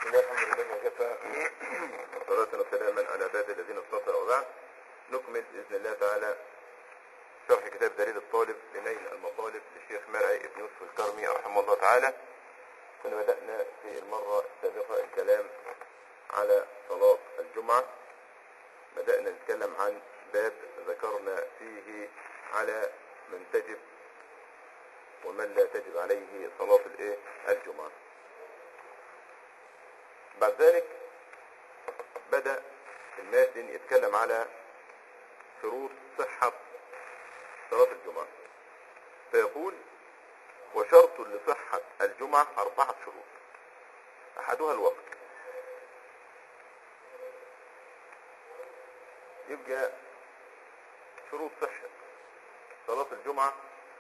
بسم الله الحمد لله وكفى والصلاة والسلام على عباد الذين اصطفى وبعد نكمل بإذن الله تعالى شرح كتاب دليل الطالب لنيل المطالب للشيخ مرعي بن يوسف الكرمي رحمه الله تعالى كنا بدأنا في المرة السابقة الكلام على صلاة الجمعة بدأنا نتكلم عن باب ذكرنا فيه على من تجب ومن لا تجب عليه صلاة الايه الجمعة بعد ذلك بدأ الماتن يتكلم على شروط صحة صلاة الجمعة فيقول وشرط لصحة الجمعة أربعة شروط أحدها الوقت يبقى شروط صحة صلاة الجمعة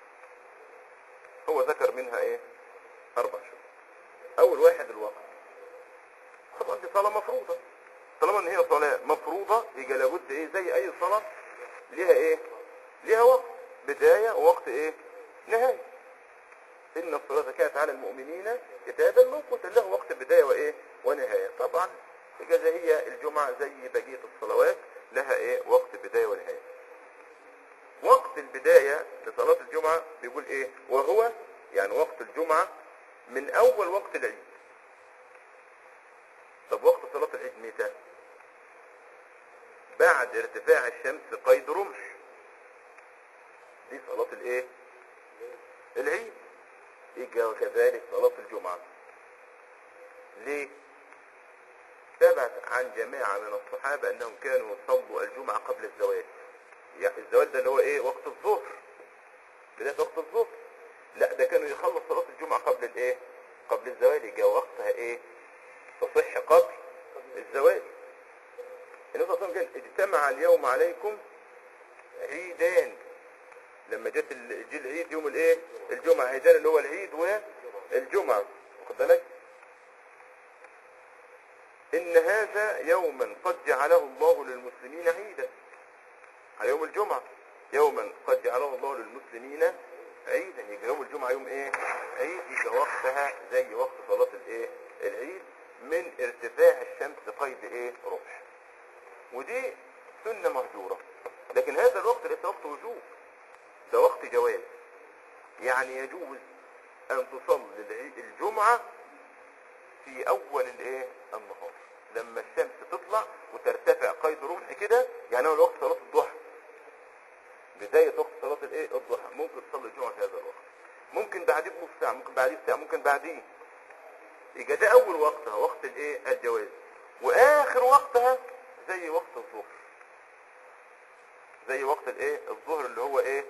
هو ذكر منها ايه اربع شروط اول واحد الوقت طبعا دي صلاة مفروضة طالما ان هي صلاة مفروضة يبقى لابد ايه زي اي صلاة ليها ايه ليها وقت بداية ووقت ايه نهاية ان الصلاة كانت على المؤمنين كتابا موقوتا له وقت بداية وايه ونهاية طبعا يبقى زي هي الجمعة زي بقية الصلوات لها ايه وقت بداية ونهاية وقت البداية لصلاة الجمعة بيقول ايه وهو يعني وقت الجمعة من اول وقت العيد طب وقت صلاة العيد متى بعد ارتفاع الشمس قيد رمح دي صلاة الايه العيد يجي وكذلك صلاة الجمعة ليه ثبت عن جماعة من الصحابة انهم كانوا يصلوا الجمعة قبل الزواج يعني الزوال ده اللي هو ايه وقت الظهر بداية وقت الظهر لا ده كانوا يخلص صلاة الجمعة قبل الايه قبل الزوال يجي وقتها ايه تصح قبل الزوال النبي صلى الله عليه وسلم قال اجتمع اليوم عليكم عيدان لما جت ال- جه العيد يوم الايه الجمعة عيدان اللي هو العيد والجمعة واخد بالك ان هذا يوما قد جعله الله للمسلمين عيدا على يوم الجمعة يوما قد جعله الله للمسلمين عيدا يبقى يوم الجمعة يوم ايه عيد يبقى وقتها زي وقت صلاة الايه العيد من ارتفاع الشمس قيد ايه رمح ودي سنة مهجورة لكن هذا الوقت ليس وقت وجوب ده وقت جواز يعني يجوز ان تصلي العيد- الجمعة في اول الايه النهار لما الشمس تطلع وترتفع قيد رمح كده يعني هو وقت صلاة الضحى بداية وقت صلاة الايه الضحى ممكن تصلي الجمعة في هذا الوقت ممكن بعديه بنص ساعة ممكن بعديه بساعة ممكن بعديه يبقى ده اول وقتها وقت الايه الجواز واخر وقتها زي وقت الظهر زي وقت الايه الظهر اللي هو ايه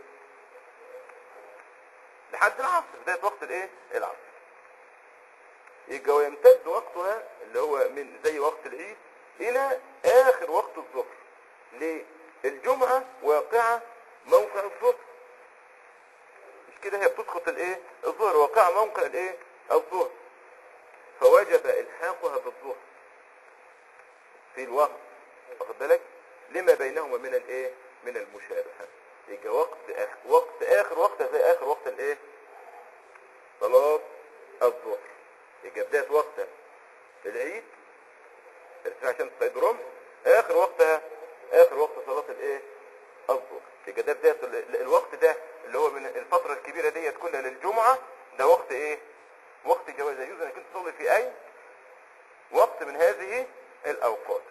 لحد العصر بداية وقت الايه العصر يبقى ويمتد وقتها اللي هو من زي وقت العيد الى اخر وقت الظهر ليه الجمعة واقعة موقع الظهر مش كده هي بتسقط الايه الظهر واقعة موقع الايه الظهر فوجب الحاقها بالظهر في الوقت واخد بالك لما بينهما من الايه من المشابهة يبقى وقت آخر وقت اخر وقت زي اخر وقت الايه صلاة الظهر يبقى بداية وقتها العيد ارتفاع شمس قيد رمح اخر وقتها اخر وقت صلاة الايه الظهر يبقى ده بداية ال- ال- الوقت ده اللي هو من الفترة الكبيرة ديت كلها للجمعة ده وقت ايه وقت جواز يجوز انك انت تصلي في اي وقت من هذه الاوقات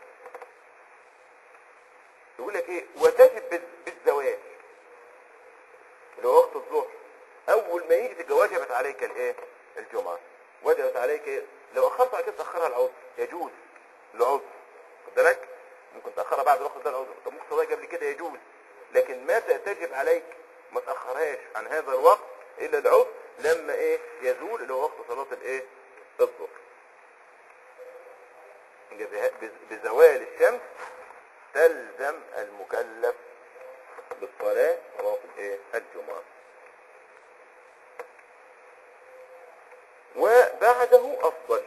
يقول لك ايه وتجب بال- بالزواج اللي هو وقت الظهر اول ما يجي تبقى وجبت عليك الايه الجمعه وجبت عليك إيه؟ لو اخرت على كده تاخرها العذر يجوز العذر خد بالك ممكن تاخرها بعد الوقت ده العذر طب ممكن تصليها قبل كده يجوز لكن متى تجب عليك ما تاخرهاش عن هذا الوقت الا العذر لما ايه يزول اللي هو وقت صلاه الايه الظهر يبقى بها- بز- بزوال الشمس تلزم المكلف بالصلاة صلاة الايه الجمعة وبعده افضل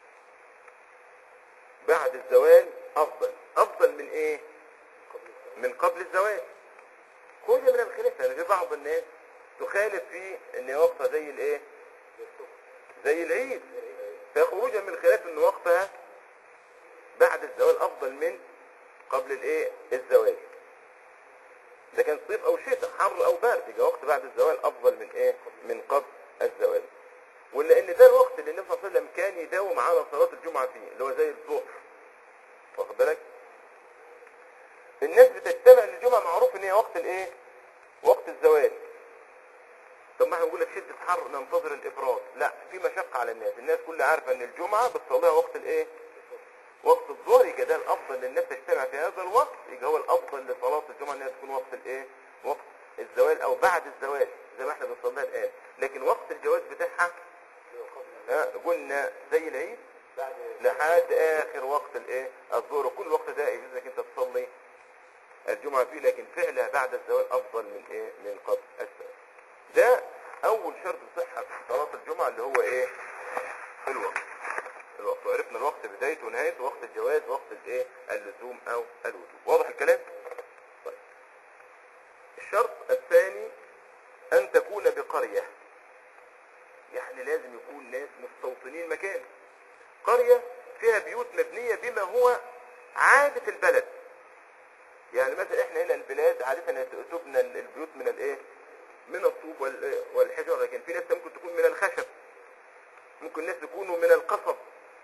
بعد الزوال افضل افضل من ايه من قبل الزوال كل من الخلاف يعني في بعض الناس تخالف في ان وقتها زي الايه زي العيد فخروجا من خلاف ان وقتها بعد الزوال افضل من قبل الايه الزوال ده كان صيف او شتاء حر او برد يبقى وقت بعد الزوال افضل من ايه من قبل الزوال ولان ده الوقت اللي النبي صلى الله عليه وسلم كان يداوم على صلاه الجمعه فيه اللي هو زي الظهر واخد بالك الناس بتجتمع للجمعه معروف ان هي وقت الايه وقت الزوال طب ما احنا بنقول لك شده حر ننتظر الافراط لا في مشقه على الناس الناس كلها عارفه ان الجمعه بتصليها وقت الايه وقت الظهر يبقى ده الافضل للناس تجتمع في هذا الوقت يبقى هو الافضل لصلاه الجمعه انها تكون وقت الايه وقت الزوال او بعد الزوال زي ما احنا بنصليها الان لكن وقت الجواز بتاعها ها، قلنا زي العيد لحد اخر وقت الايه الظهر كل وقت ده يجوز انك انت تصلي الجمعه فيه لكن فعلها بعد الزوال افضل من ايه من قبل الزوال ده اول شرط صحه صلاه الجمعه اللي هو ايه الوقت الوقت وعرفنا الوقت بدايته ونهايته وقت الجواز وقت الايه اللزوم او الوجوب واضح الكلام طيب الشرط الثاني ان تكون بقريه يعني لازم يكون ناس مستوطنين مكان قرية فيها بيوت مبنية بما هو عادة البلد يعني مثلا احنا هنا البلاد عادة تبنى البيوت من الايه من الطوب وال- والحجر لكن في ناس ممكن تكون من الخشب ممكن ناس يكونوا من القصب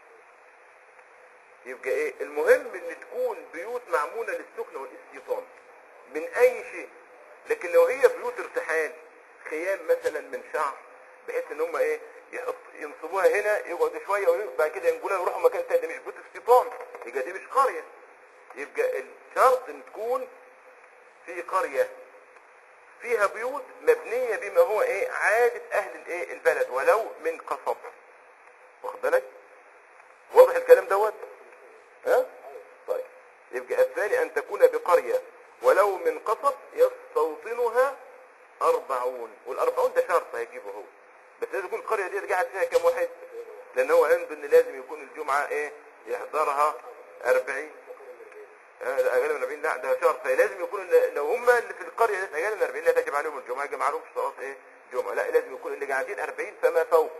يبقى ايه المهم ان تكون بيوت معمولة للسكن والاستيطان من اي شيء لكن لو هي بيوت ارتحال خيام مثلا من شعر بحيث ان هم ايه يحط ينصبوها هنا يقعدوا شويه وبعد كده ينقلوها يروحوا مكان تاني ده مش بيوت استيطان يبقى دي مش قريه يبقى الشرط ان تكون في قريه فيها بيوت مبنيه بما هو ايه عاده اهل الايه البلد ولو من قصب واخد بالك واضح الكلام دوت ها طيب يبقى الثاني ان تكون بقريه ولو من قصب يستوطنها أربعون والأربعون ده شرط هيجيبه هو بس لازم يكون القرية دي قاعد فيها كم واحد لأن هو عنده إن لازم يكون الجمعة إيه يحضرها أربعين آه، أقل من 40 لا ده شرط فلازم يكون اللي- لو هم اللي في القرية دي أقل من 40 لا تجب عليهم الجمعة يبقى معروف صلاة إيه جمعة لا لازم يكون اللي قاعدين 40 فما فوق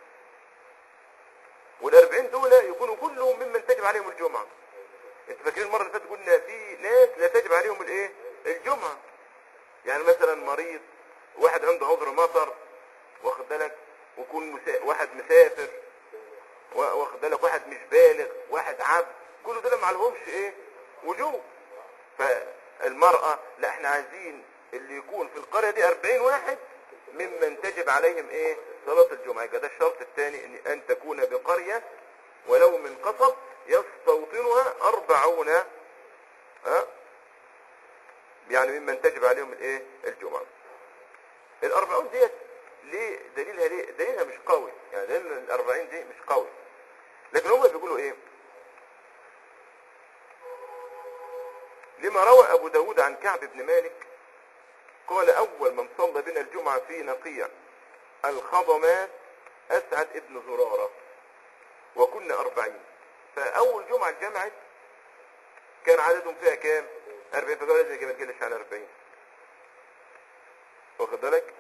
وال40 دول يكونوا كلهم ممن تجب عليهم الجمعة انت فاكرين المرة اللي فاتت قلنا في ناس لا تجب عليهم الايه الجمعة يعني مثلا مريض واحد عنده عذر مطر واخد بالك ويكون مسا... واحد مسافر و- واخد بالك واحد مش بالغ واحد عبد كل دول ما عليهمش ايه وجوب فالمرأة لا احنا عايزين اللي يكون في القرية دي 40 واحد ممن تجب عليهم ايه صلاة الجمعة يبقى ده الشرط الثاني ان, أن تكون بقرية ولو من قصب يستوطنها أربعون ها يعني ممن تجب عليهم الايه الجمعة الأربعون ديت ليه دليلها ليه دليلها مش قوي يعني دليل الأربعين دي مش قوي لكن هم بيقولوا ايه لما روى أبو داود عن كعب بن مالك قال أول من صلى بنا الجمعة في نقيع الخضمات أسعد ابن زرارة وكنا أربعين فأول جمعة اتجمعت كان عددهم فيها كام؟ أربعين فقالوا لازم ما تقلش عن أربعين واخد بالك؟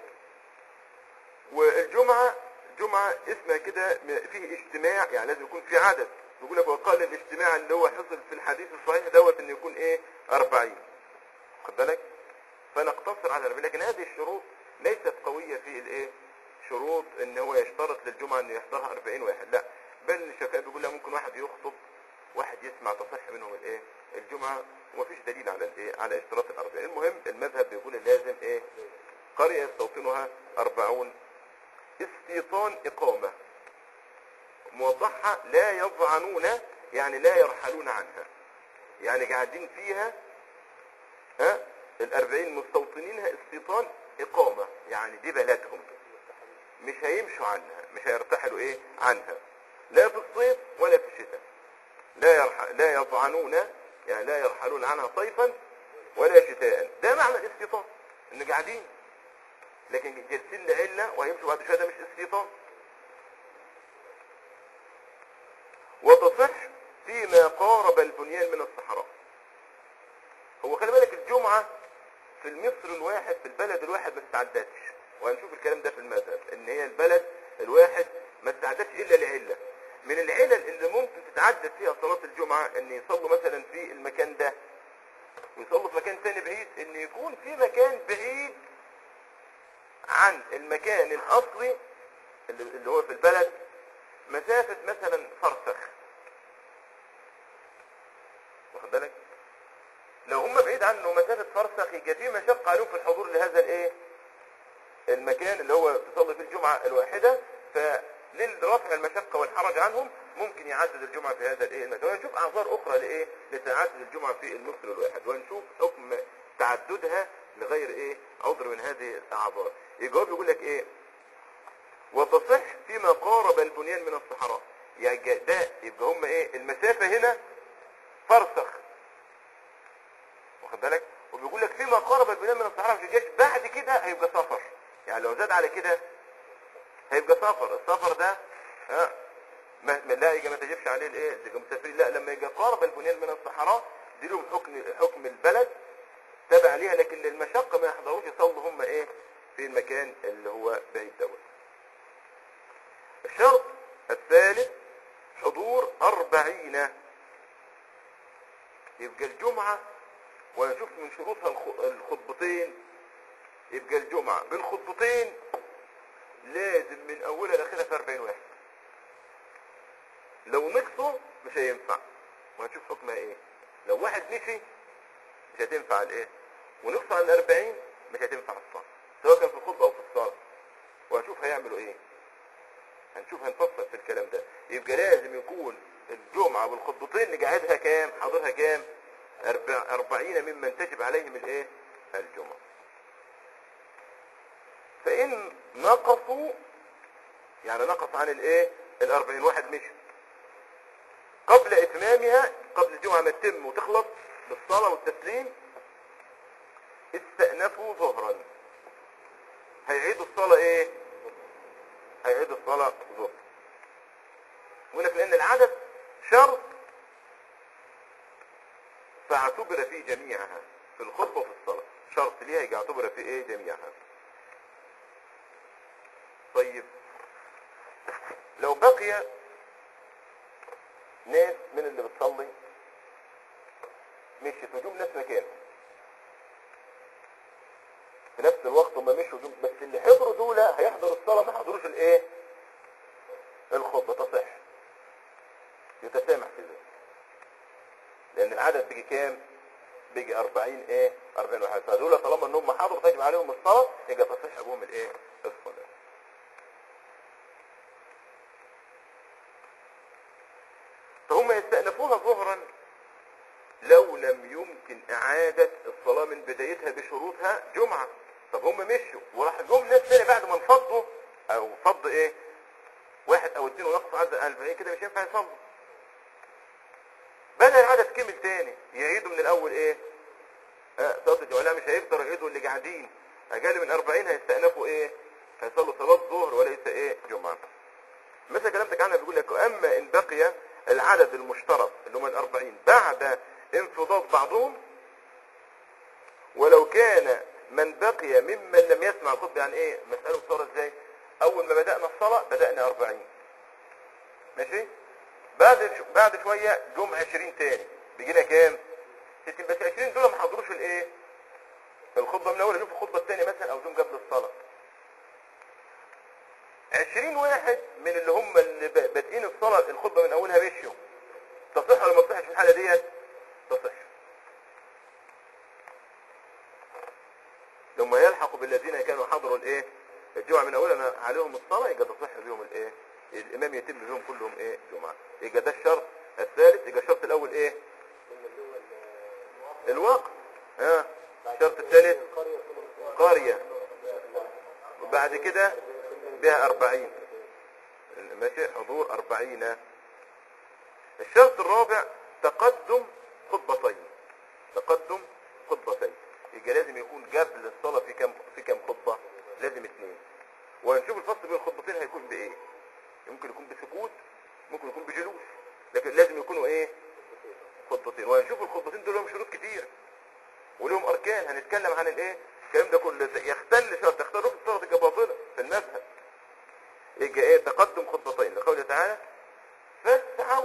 والجمعة جمعة اسمها كده م- فيه اجتماع يعني لازم يكون في عدد بيقول لك وقال الاجتماع اللي هو حصل في الحديث الصحيح دوت انه يكون ايه 40 خد بالك فنقتصر على 40 لكن هذه الشروط ليست قوية في الايه شروط ان هو يشترط للجمعة انه يحضرها 40 واحد لا بل الشافعي بيقول لا ممكن واحد يخطب واحد يسمع تصح منهم الايه الجمعة ومفيش دليل على الايه على اشتراط الأربعين المهم المذهب بيقول لازم ايه قرية يستوطنها أربعون استيطان إقامة موضحها لا يضعنون يعني لا يرحلون عنها يعني قاعدين فيها ها الأربعين مستوطنينها استيطان إقامة يعني دي بلدهم مش هيمشوا عنها مش هيرتحلوا إيه عنها لا في الصيف ولا في الشتاء لا يرح... لا يضعنون يعني لا يرحلون عنها صيفا ولا شتاء ده معنى الاستيطان ان قاعدين لكن جالسين لعلة وهيمشوا بعد شوية ده مش استيطان وتصح فيما قارب البنيان من الصحراء هو خلي بالك الجمعة في المصر الواحد في البلد الواحد ما تتعددش وهنشوف الكلام ده في المذهب ان هي البلد الواحد ما تتعددش الا لعلة من العلل اللي ممكن تتعدد فيها صلاة الجمعة ان يصلوا مثلا في المكان ده ويصلوا في مكان تاني بعيد ان يكون في مكان بعيد عن المكان الاصلي اللي اللي هو في البلد مسافة مثلا فرسخ واخد بالك لو هم بعيد عنه مسافة فرسخ يبقى في مشقة عليهم في الحضور لهذا الايه المكان اللي هو تصلي فيه الجمعة الواحدة فللرفع المشقة والحرج عنهم ممكن يعدد الجمعة في هذا الايه المكان ونشوف اعذار اخرى لايه لتعدد الجمعة في المصر الواحد ونشوف حكم تعددها لغير ايه عذر من هذه الاعذار الجواب يقول لك ايه وتصح فيما قارب البنيان من الصحراء يعني ده يبقى هم ايه المسافة هنا فرسخ واخد بالك وبيقول لك فيما قارب البنيان من الصحراء في الجيش بعد كده هيبقى سفر يعني لو زاد على كده هيبقى سفر السفر ده ها ما ما- لا يجي ما تجيبش عليه الايه اللي مسافرين لا لما يجي قارب البنيان من الصحراء دي لهم حكم حكم البلد تابع ليها لكن للمشقه ما يحضروش يصلوا هم ايه في المكان اللي هو بعيد دوت الشرط الثالث حضور أربعين يبقى الجمعة ونشوف من شروطها الخ- الخطبتين يبقى الجمعة بالخطبتين لازم من أولها لآخرها في 40 واحد لو نقصوا مش هينفع وهنشوف حكمها ايه لو واحد مشي مش هتنفع الايه ونقص عن 40 مش هتنفع الصلاة سواء كان في الخطبة أو في الصلاة وهنشوف هيعملوا ايه هنشوف هنفصل في الكلام ده يبقى لازم يكون الجمعة والخطبتين نقعدها كام حاضرها كام أربع أربعين ممن تجب عليهم الايه الجمعة فإن نقصوا يعني نقص عن الايه الأربعين واحد مشي قبل إتمامها قبل الجمعة ما تتم وتخلص بالصلاة والتسليم استأنفوا ظهرا هيعيدوا الصلاة ايه هيعيدوا الصلاة ظهر يقول لك لأن العدد شرط فاعتبر في جميعها في الخطبة وفي الصلاة شرط ليها يجي اعتبر في ايه جميعها طيب لو بقي ناس من اللي بتصلي مشيت هجوم ناس مكانهم في نفس الوقت هم مشوا هجوم بس اللي حضروا دول هيحضروا الصلاة ما حضروش الايه الخطبة تصح يتسامح في ذلك لان العدد بيجي كام بيجي 40 ايه 40 واحد فدول طالما ان هم حضروا تجب عليهم الصلاة يبقى تصح ابوهم الايه الصلاة فهم يستأنفوها ظهرا لو لم يمكن إعادة الصلاة من بدايتها بشروطها جمعة طب هم مشوا وراح جم ناس تاني بعد ما انفضوا أو فض إيه واحد أو اتنين ونقص عدد 40 كده مش ينفع يصلوا بدأ العدد كمل تاني يعيدوا من الأول إيه آه صلاة الجمعة لا مش هيقدروا يعيدوا اللي قاعدين أقل من 40 هيستأنفوا إيه هيصلوا صلاة ظهر وليس إيه جمعة مثل كلامتك عنها بيقول لك أما إن بقي العدد المشترك اللي هم الأربعين بعد انفضاض بعضهم ولو كان من بقي ممن لم يسمع الخطبة يعني ايه مسألة صار ازاي اول ما بدأنا الصلاة بدأنا أربعين ماشي بعد شو- بعد شوية جم عشرين تاني بيجينا كام ستين بس عشرين دول ما حضروش الايه الخطبة من اول شوف الخطبة الثانية مثلا او جم قبل الصلاة عشرين واحد من اللي هم اللي ب- بادئين الصلاة الخطبة من اولها مشيوا تصح ولا ما تصحش في الحالة ديت تصح لما يلحقوا بالذين كانوا حضروا الايه الجمعة من اولها عليهم الصلاة يبقى تصح بهم الايه الامام يتم بهم كلهم ايه جمعة يبقى ده الشرط الثالث يبقى الشرط الاول ايه الوقت ها الشرط الثالث قرية وبعد كده بها أربعين ماشي حضور أربعين الشرط الرابع تقدم خطبتين تقدم خطبتين يبقى لازم يكون قبل الصلاة في كم في كم خطبة لازم اثنين وهنشوف الفصل بين الخطبتين هيكون بإيه ممكن يكون بسكوت ممكن يكون بجلوس لكن لازم يكونوا ايه خطبتين وهنشوف الخطبتين دول لهم شروط كتير ولهم اركان هنتكلم عن الايه الكلام ده كله يختل شرط يختل ركن صلاه باطله في المذهب يبقى ايه تقدم خطبتين لقوله تعالى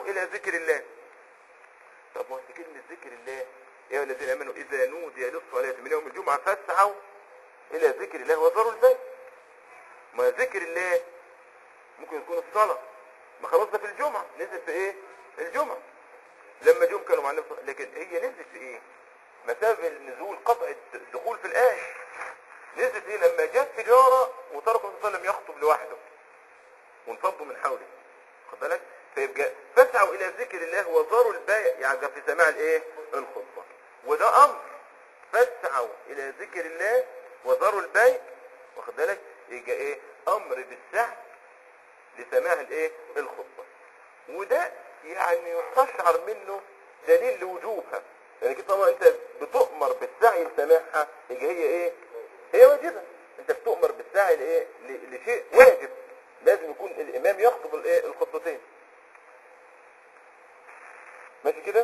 الى ذكر الله طب ما هو كلمة ذكر الله يا الذين امنوا اذا نودي للصلاة من يوم الجمعة فاسعوا الى ذكر الله وذروا البيع ما ذكر الله ممكن يكون الصلاة ما خلاص ده في الجمعة نزل في ايه الجمعة لما جم كانوا مع النبي صلى- لكن هي نزلت في ايه مسافة النزول قطع الدخول في الآية نزلت ايه لما جت تجارة وترك النبي صلى الله عليه وسلم يخطب لوحده وانفضوا من حوله خد بالك فيبقى فاسعوا الى ذكر الله وذروا البيع يعني في سماع الايه الخطبة وده امر فاسعوا الى ذكر الله وذروا البيع واخد بالك يبقى ايه امر بالسعي لسماع الايه الخطبة وده يعني يستشعر منه دليل لوجوبها يعني كده طبعا انت بتؤمر بالسعي لسماعها يبقى هي ايه هي واجبة انت بتؤمر بالسعي لايه ل- لشيء واجب لازم يكون الامام يخطب الايه الخطبتين ماشي كده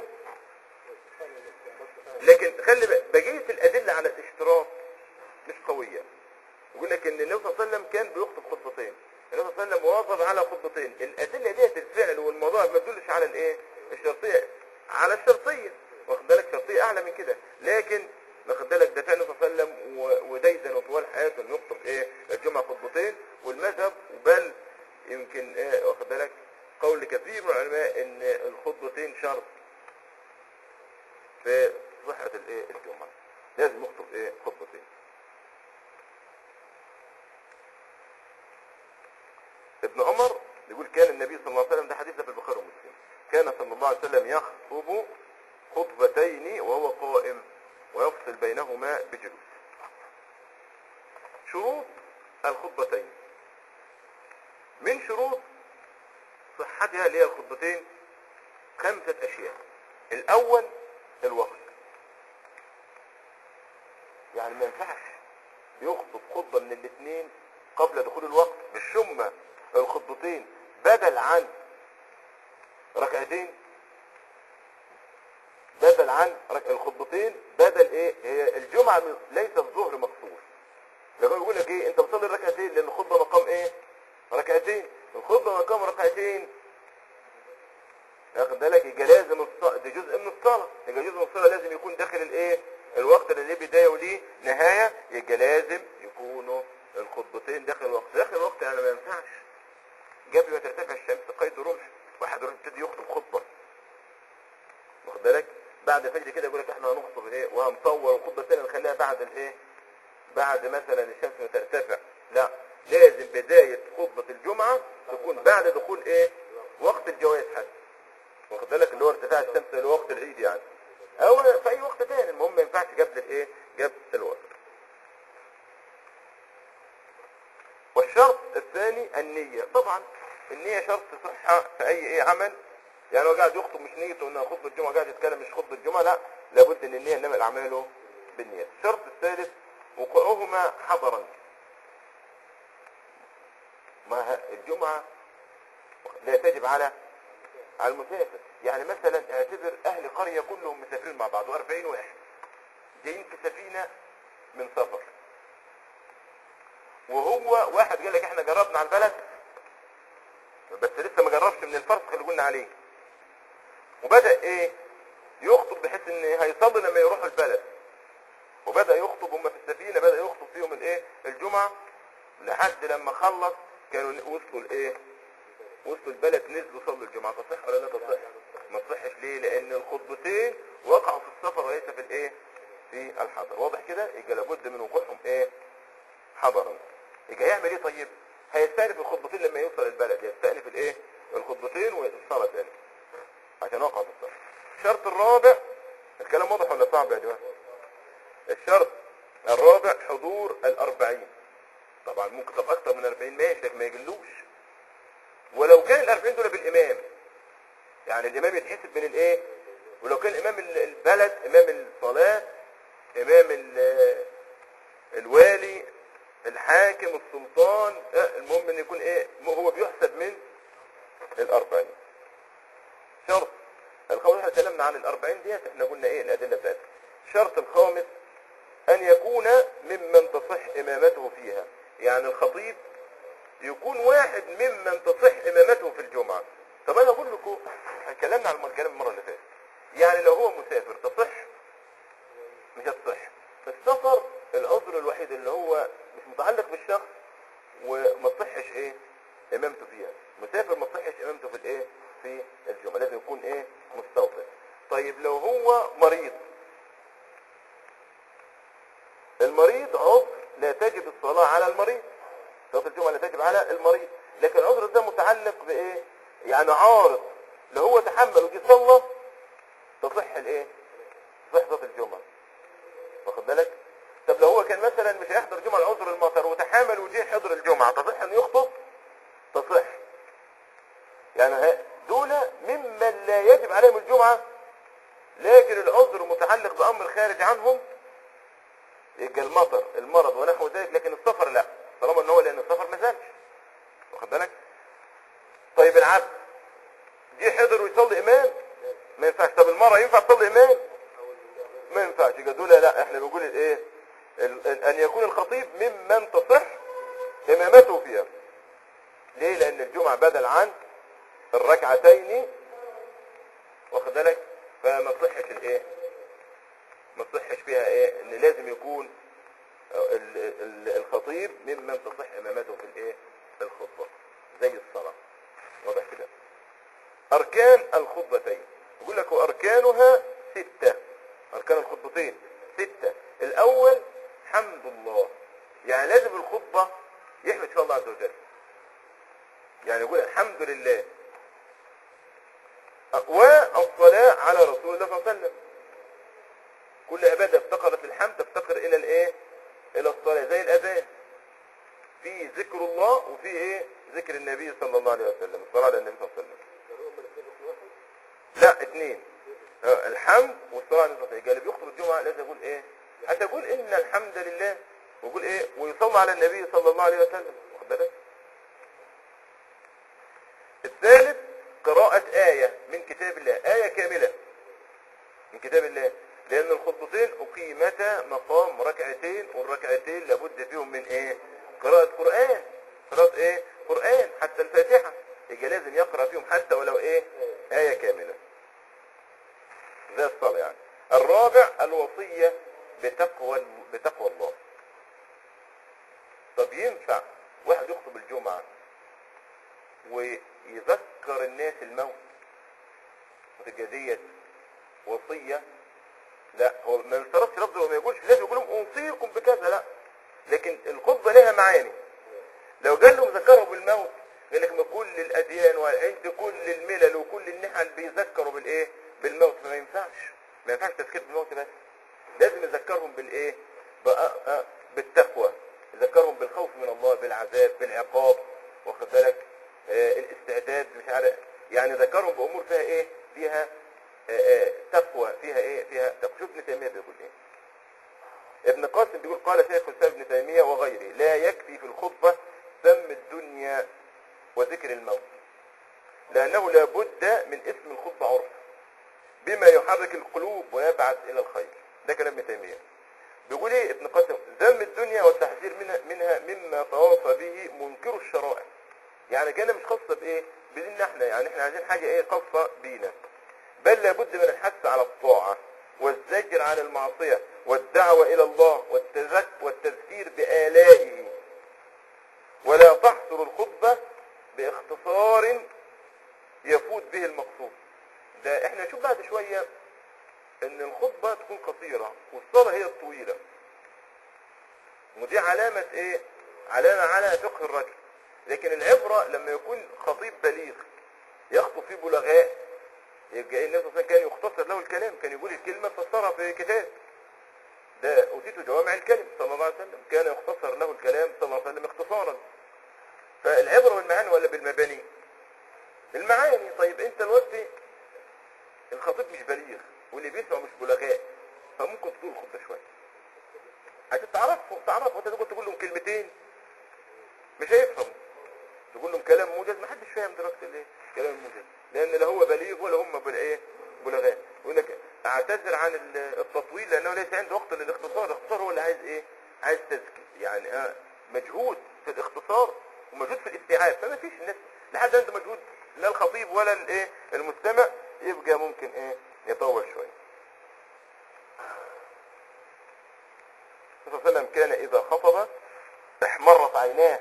لكن خلي بالك بقيه الادله على الاشتراط مش قويه يقول لك ان النبي صلى الله عليه وسلم كان بيخطب خطبتين النبي صلى الله عليه وسلم واظب على خطبتين الادله ديت الفعل والموضوع ما تدلش على الايه الشرطيه على الشرطيه واخد بالك شرطيه اعلى من كده لكن واخد بالك ده فعل النبي صلى الله عليه وسلم و- ودايدا وطوال حياته انه يخطب ايه الجمعه خطبتين والمذهب بل يمكن ايه واخد بالك قول كثير من العلماء ان الخطبتين شرط في صحه الايه الجمعه لازم يخطب ايه خطبتين ابن عمر يقول كان النبي صلى الله عليه وسلم ده حديث في البخاري ومسلم كان صلى الله عليه وسلم يخطب خطبتين وهو قائم ويفصل بينهما بجلوس شروط الخطبتين من شروط صحتها اللي هي الخطبتين خمسة أشياء الأول الوقت يعني ما ينفعش يخطب خطبة من الاثنين قبل دخول الوقت مش ثم الخطبتين بدل عن ركعتين بدل عن رك- الخطبتين بدل ايه هي الجمعة من- ليس الظهر مقصور لكن يقول لك ايه انت بتصلي ركعتين لان الخطبة مقام ايه ركعتين الخطبة مقام ركعتين واخد بالك يبقى لازم الصلاة ده جزء من الصلاة يبقى جزء من الصلاة لازم يكون داخل الايه الوقت اللي ليه بداية وليه نهاية يبقى لازم يكونوا الخطبتين داخل الوقت داخل الوقت يعني ما ينفعش قبل ما ترتفع الشمس قيد رمح واحد يروح يبتدي يخطب خطبة واخد بالك بعد فجر كده يقول لك احنا هنخطب ايه وهنطور الخطبة الثانية نخليها بعد الايه بعد مثلا الشمس ما ترتفع لا لازم بداية خطبة الجمعة تكون بعد دخول ايه وقت الجواز حتى واخد بالك اللي هو ارتفاع الشمس لوقت العيد يعني او في اي وقت تاني المهم ما ينفعش قبل الايه قبل الوقت والشرط الثاني النية طبعا النية شرط صحة في اي ايه عمل يعني هو قاعد يخطب مش نيته انه خطبة الجمعة قاعد يتكلم مش خطبة الجمعة لا لابد ان النية انما الاعمال بالنية الشرط الثالث وقوعهما حضرا ما ه- الجمعة لا تجب على على المسافر يعني مثلا اعتبر اهل قرية كلهم مسافرين مع بعض و40 واحد جايين في سفينة من سفر وهو واحد قال لك احنا جربنا على البلد بس لسه ما جربش من الفرسخ اللي قلنا عليه وبدأ ايه يخطب بحيث ان هيصلي لما يروحوا البلد وبدأ يخطب هم في السفينة بدأ يخطب فيهم الايه الجمعة لحد لما خلص كانوا وصلوا الايه وصلوا البلد نزلوا صلوا الجمعة تصح ولا لا تصح ما تصحش ليه لان الخطبتين وقعوا في السفر وليس في الايه في الحضر واضح كده يبقى لابد من وقوعهم ايه حضرا يبقى يعمل ايه طيب هيستأنف الخطبتين لما يوصل البلد يستأنف الايه الخطبتين والصلاة تاني عشان وقع في الصلاة الشرط الرابع الكلام واضح ولا صعب يا جماعة الشرط الرابع حضور الأربعين طبعا ممكن طب أكتر من أربعين ماشي لكن ما يجلوش ولو كان الأربعين دول بالإمام يعني الإمام يتحسب من الإيه ولو كان إمام ال- البلد إمام الصلاة إمام ال- الوالي الحاكم السلطان آه، المهم ان يكون ايه هو بيحسب من الأربعين شرط الخامس احنا اتكلمنا عن الأربعين ديت احنا قلنا ايه الأدلة بتاعتها الشرط الخامس أن يكون ممن تصح إمامته فيها يعني الخطيب يكون واحد ممن تصح إمامته في الجمعة طب أنا أقول لكم اتكلمنا عن الكلام المره اللي فاتت يعني لو هو مسافر تصح مش هتصح السفر العذر الوحيد اللي هو مش متعلق بالشخص وما تصحش ايه امامته فيها مسافر ما تصحش امامته في الايه في الجمعه لازم يكون ايه مستوطن طيب لو هو مريض المريض عذر لا تجب الصلاه على المريض صلاه الجمعه لا تجب على المريض لكن العذر ده متعلق بايه يعني عارض لو هو تحمل وجي صلى تصح الايه تصح صلاه الجمعه واخد بالك طب لو هو كان مثلا مش هيحضر جمعه العذر المطر وتحامل وجه حضر الجمعه تصح انه يخطب تصح يعني ها- دول ممن لا يجب عليهم الجمعه لكن العذر متعلق بامر خارج عنهم يبقى المطر المرض ونحو ذلك لكن السفر لا طالما ان هو لان السفر ما زالش واخد بالك طيب العبد جه حضر ويصلي امام ما ينفعش طب المرأة ينفع تصلي امام ما ينفعش يبقى دول لا احنا بنقول الايه ال- ال- ان يكون الخطيب ممن تصح امامته فيها ليه لان الجمعة بدل عن الركعتين واخد بالك فما تصحش الايه ما تصحش فيها ايه ان لازم يكون ال- ال- الخطيب ممن تصح امامته في الايه في الخطبة زي الصلاة واضح كده اركان الخطبتين يقول لك واركانها ستة اركان الخطبتين ستة الاول حمد الله يعني لازم الخطبة يحمد فيها الله عز وجل يعني يقول الحمد لله والصلاة على رسول الله صلى الله عليه وسلم كل عبادة افتقرت للحمد تفتقر الى الايه الى الصلاة زي الاذان في ذكر الله وفي ايه ذكر النبي صلى الله عليه وسلم الصلاة على النبي صلى الله عليه وسلم لا اثنين آه، الحمد والصلاة على النبي صلى الله عليه وسلم اللي بيخطب الجمعة لازم يقول ايه حتى يقول ان الحمد لله ويقول ايه ويصلي على النبي صلى الله عليه وسلم واخد بالك الثالث قراءة آية من كتاب الله آية كاملة من كتاب الله لأن الخطبتين أقيمتا مقام ركعتين والركعتين لابد فيهم من إيه؟ قراءة قرآن قراءة إيه؟ قرآن حتى الفاتحة يبقى لازم يقرأ فيهم حتى ولو إيه؟ آية كاملة زي الصلاة يعني الرابع الوصية بتقوى بتقوى الله طب ينفع واحد يخطب الجمعة ويذكر الناس الموت وتبقى ديت وصية لا هو ما يشترطش لفظه وما يقولش لازم يقول لهم اوصيكم بكذا لا لكن الخطبة لها معاني لو قال لهم ذكروا بالموت قال لك ما كل الاديان وعند كل الملل وكل النحل بيذكروا بالايه بالموت فما ينفعش ما ينفعش تذكير بالموت بس لازم يذكرهم بالايه بقى- آه، بالتقوى يذكرهم بالخوف من الله بالعذاب بالعقاب واخد بالك آه الاستعداد مش عارف يعني ذكرهم بامور فيها ايه فيها آه آه تقوى فيها ايه فيها تقوى شوف ابن تيميه بيقول ايه ابن قاسم بيقول قال شيخ الاسلام ابن تيميه وغيره لا يكفي في الخطبه ذم الدنيا وذكر الموت لانه لا بد من اسم الخطبه عرف بما يحرك القلوب ويبعث الى الخير ده كلام ابن تيميه بيقول ايه ابن قاسم ذم الدنيا والتحذير منها منها مما تواصى به منكر الشرائع يعني كان مش خاصه بايه بديننا احنا يعني احنا عايزين حاجه ايه خاصه بينا بل لابد من الحث على الطاعه والزجر عن المعصيه والدعوه الى الله والتذك والتذكير بالائه ولا تحصر الخطبه باختصار يفوت به المقصود ده احنا نشوف بعد شويه ان الخطبه تكون قصيره والصلاه هي الطويله ودي علامه ايه علامه على فقه الرجل لكن العبره لما يكون خطيب بليغ يخطب فيه بلغاء يبقى النبي صلى الله عليه وسلم كان يختصر له الكلام كان يقول الكلمه فسرها في كتاب ده اوتيت جوامع الكلم صلى الله عليه وسلم كان يختصر له الكلام صلى الله عليه وسلم اختصارا فالعبره بالمعاني ولا بالمباني المعاني طيب انت دلوقتي الخطيب مش بليغ واللي بيسمع مش بلغاء فممكن تطول الخطبه شويه عشان تعرفوا تعرفوا انت تقول تقول لهم كلمتين مش هيفهموا تقول لهم كلام موجز ما حدش فاهم دلوقتي الايه كلام موجز لان لا هو بليغ ولا هم بالايه بلغاء يقول لك اعتذر عن ال- التطويل لانه ليس عنده وقت للاختصار الاختصار هو اللي عايز ايه عايز تزكي يعني آه مجهود في الاختصار ومجهود في الاستيعاب فما فيش الناس لحد عنده مجهود لا الخطيب ولا الايه المستمع يبقى ممكن ايه يطول شوية الرسول صلى الله عليه وسلم كان اذا خطب احمرت عيناه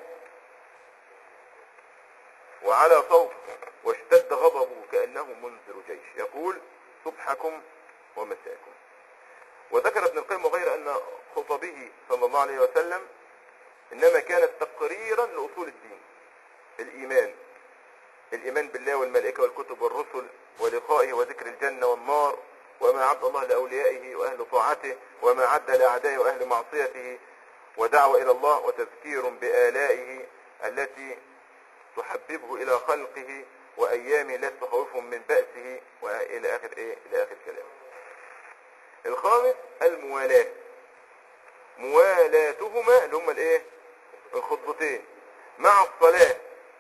وعلى صوته واشتد غضبه كأنه منذر جيش يقول صبحكم ومساكم وذكر ابن القيم وغير أن خطبه صلى الله عليه وسلم إنما كانت تقريرا لأصول الدين الإيمان الإيمان بالله والملائكة والكتب والرسل ولقائه وذكر الجنة والنار وما عد الله لأوليائه وأهل طاعته وما عد لأعدائه وأهل معصيته ودعوة إلى الله وتذكير بآلائه التي تحببه إلى خلقه وأيامه لا تخوفهم من بأسه وإلى آخر إيه إلى آخر كلام الخامس الموالاة موالاتهما اللي هم الايه الخطبتين مع الصلاة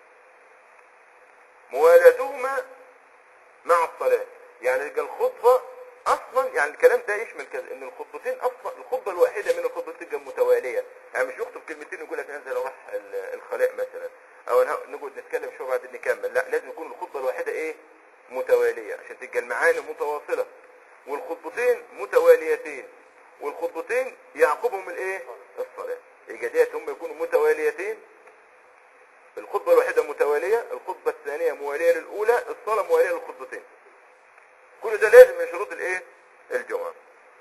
موالاتهما مع الصلاة يعني يبقى الخطبة اصلا يعني الكلام ده يشمل كذا ان الخطبتين اصلا الخطبة الواحدة من الخطبتين تبقى متوالية يعني مش يخطب كلمتين يقول لك انزل اروح ال- الخلاء مثلا او أنا نقعد نتكلم شوية بعدين نكمل لا لازم يكون الخطبة الواحدة ايه متوالية عشان تبقى المعاني متواصلة والخطبتين متواليتين والخطبتين يعقبهم الايه الصلاة يبقى ديت هم يكونوا متواليتين الخطبة الواحدة متوالية الخطبة الثانية موالية للأولى الصلاة موالية للخطبتين كل ده لازم من شروط الايه الجمعة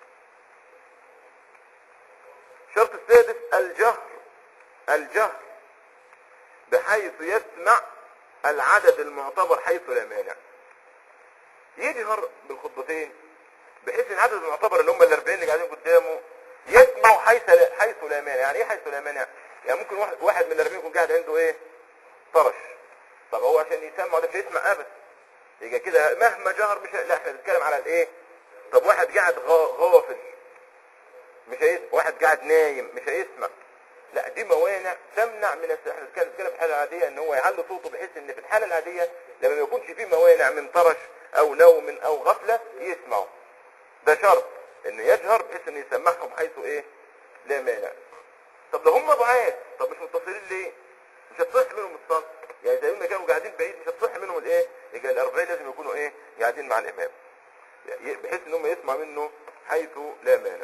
الشرط السادس الجهر الجهر بحيث يسمع العدد المعتبر حيث لا مانع يجهر بالخطبتين بحيث ان العدد المعتبر اللي هم ال 40 اللي قاعدين قدامه يسمعوا حيث لا حيث لا مانع يعني ايه حيث لا مانع يعني ممكن واحد واحد من ال 40 يكون قاعد عنده ايه طرش طب هو عشان يسمع ده مش هيسمع ابدا يبقى كده مهما جهر مش ه- لا احنا بنتكلم على الايه طب واحد قاعد غا- غافل مش هيسمع واحد قاعد نايم مش هيسمع لا دي موانع تمنع من الس- احنا بنتكلم بنتكلم في الحاله العاديه ان هو يعلي صوته بحيث ان في الحاله العاديه لما ما يكونش فيه موانع من طرش او نوم او غفله يسمعوا ده شرط انه يجهر بحيث انه يسمعهم حيث ايه لا مانع طب ده هم ضعاف طب مش متصلين ليه مش هتصح منهم الصلاه يعني زي ما كانوا قاعدين بعيد مش هتصح منهم الايه يبقى الاربعين لازم يكونوا ايه قاعدين مع الامام يعني بحيث ان هم يسمع منه حيث لا مانع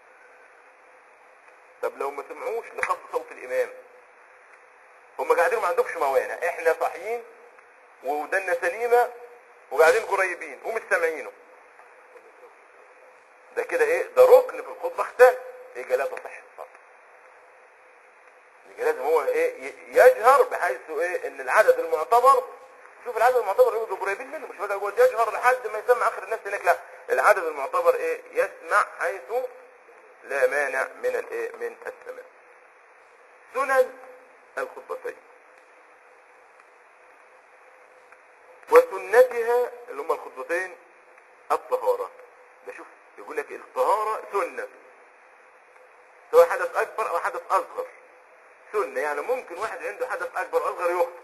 طب لو ما سمعوش لخفض صوت الامام هم قاعدين ما عندهمش موانع احنا صاحيين ودنا سليمه وقاعدين قريبين ومش سامعينه ده كده ايه ده ركن في الخطبه اختلف يبقى لا تصح الصلاه يبقى لازم هو ايه ي- يجهر بحيث ايه ان العدد المعتبر شوف العدد المعتبر يبقوا قريبين منه مش بدأ يقعد يجهر لحد ما يسمع اخر الناس هناك لا العدد المعتبر ايه يسمع حيث لا مانع من الايه من السماع سنن الخطبتين وسنتها اللي هم الخطبتين الطهارة ده شوف يقول لك الطهارة سنة سواء حدث أكبر أو حدث أصغر سنة يعني ممكن واحد عنده حدث أكبر أو أصغر يخطب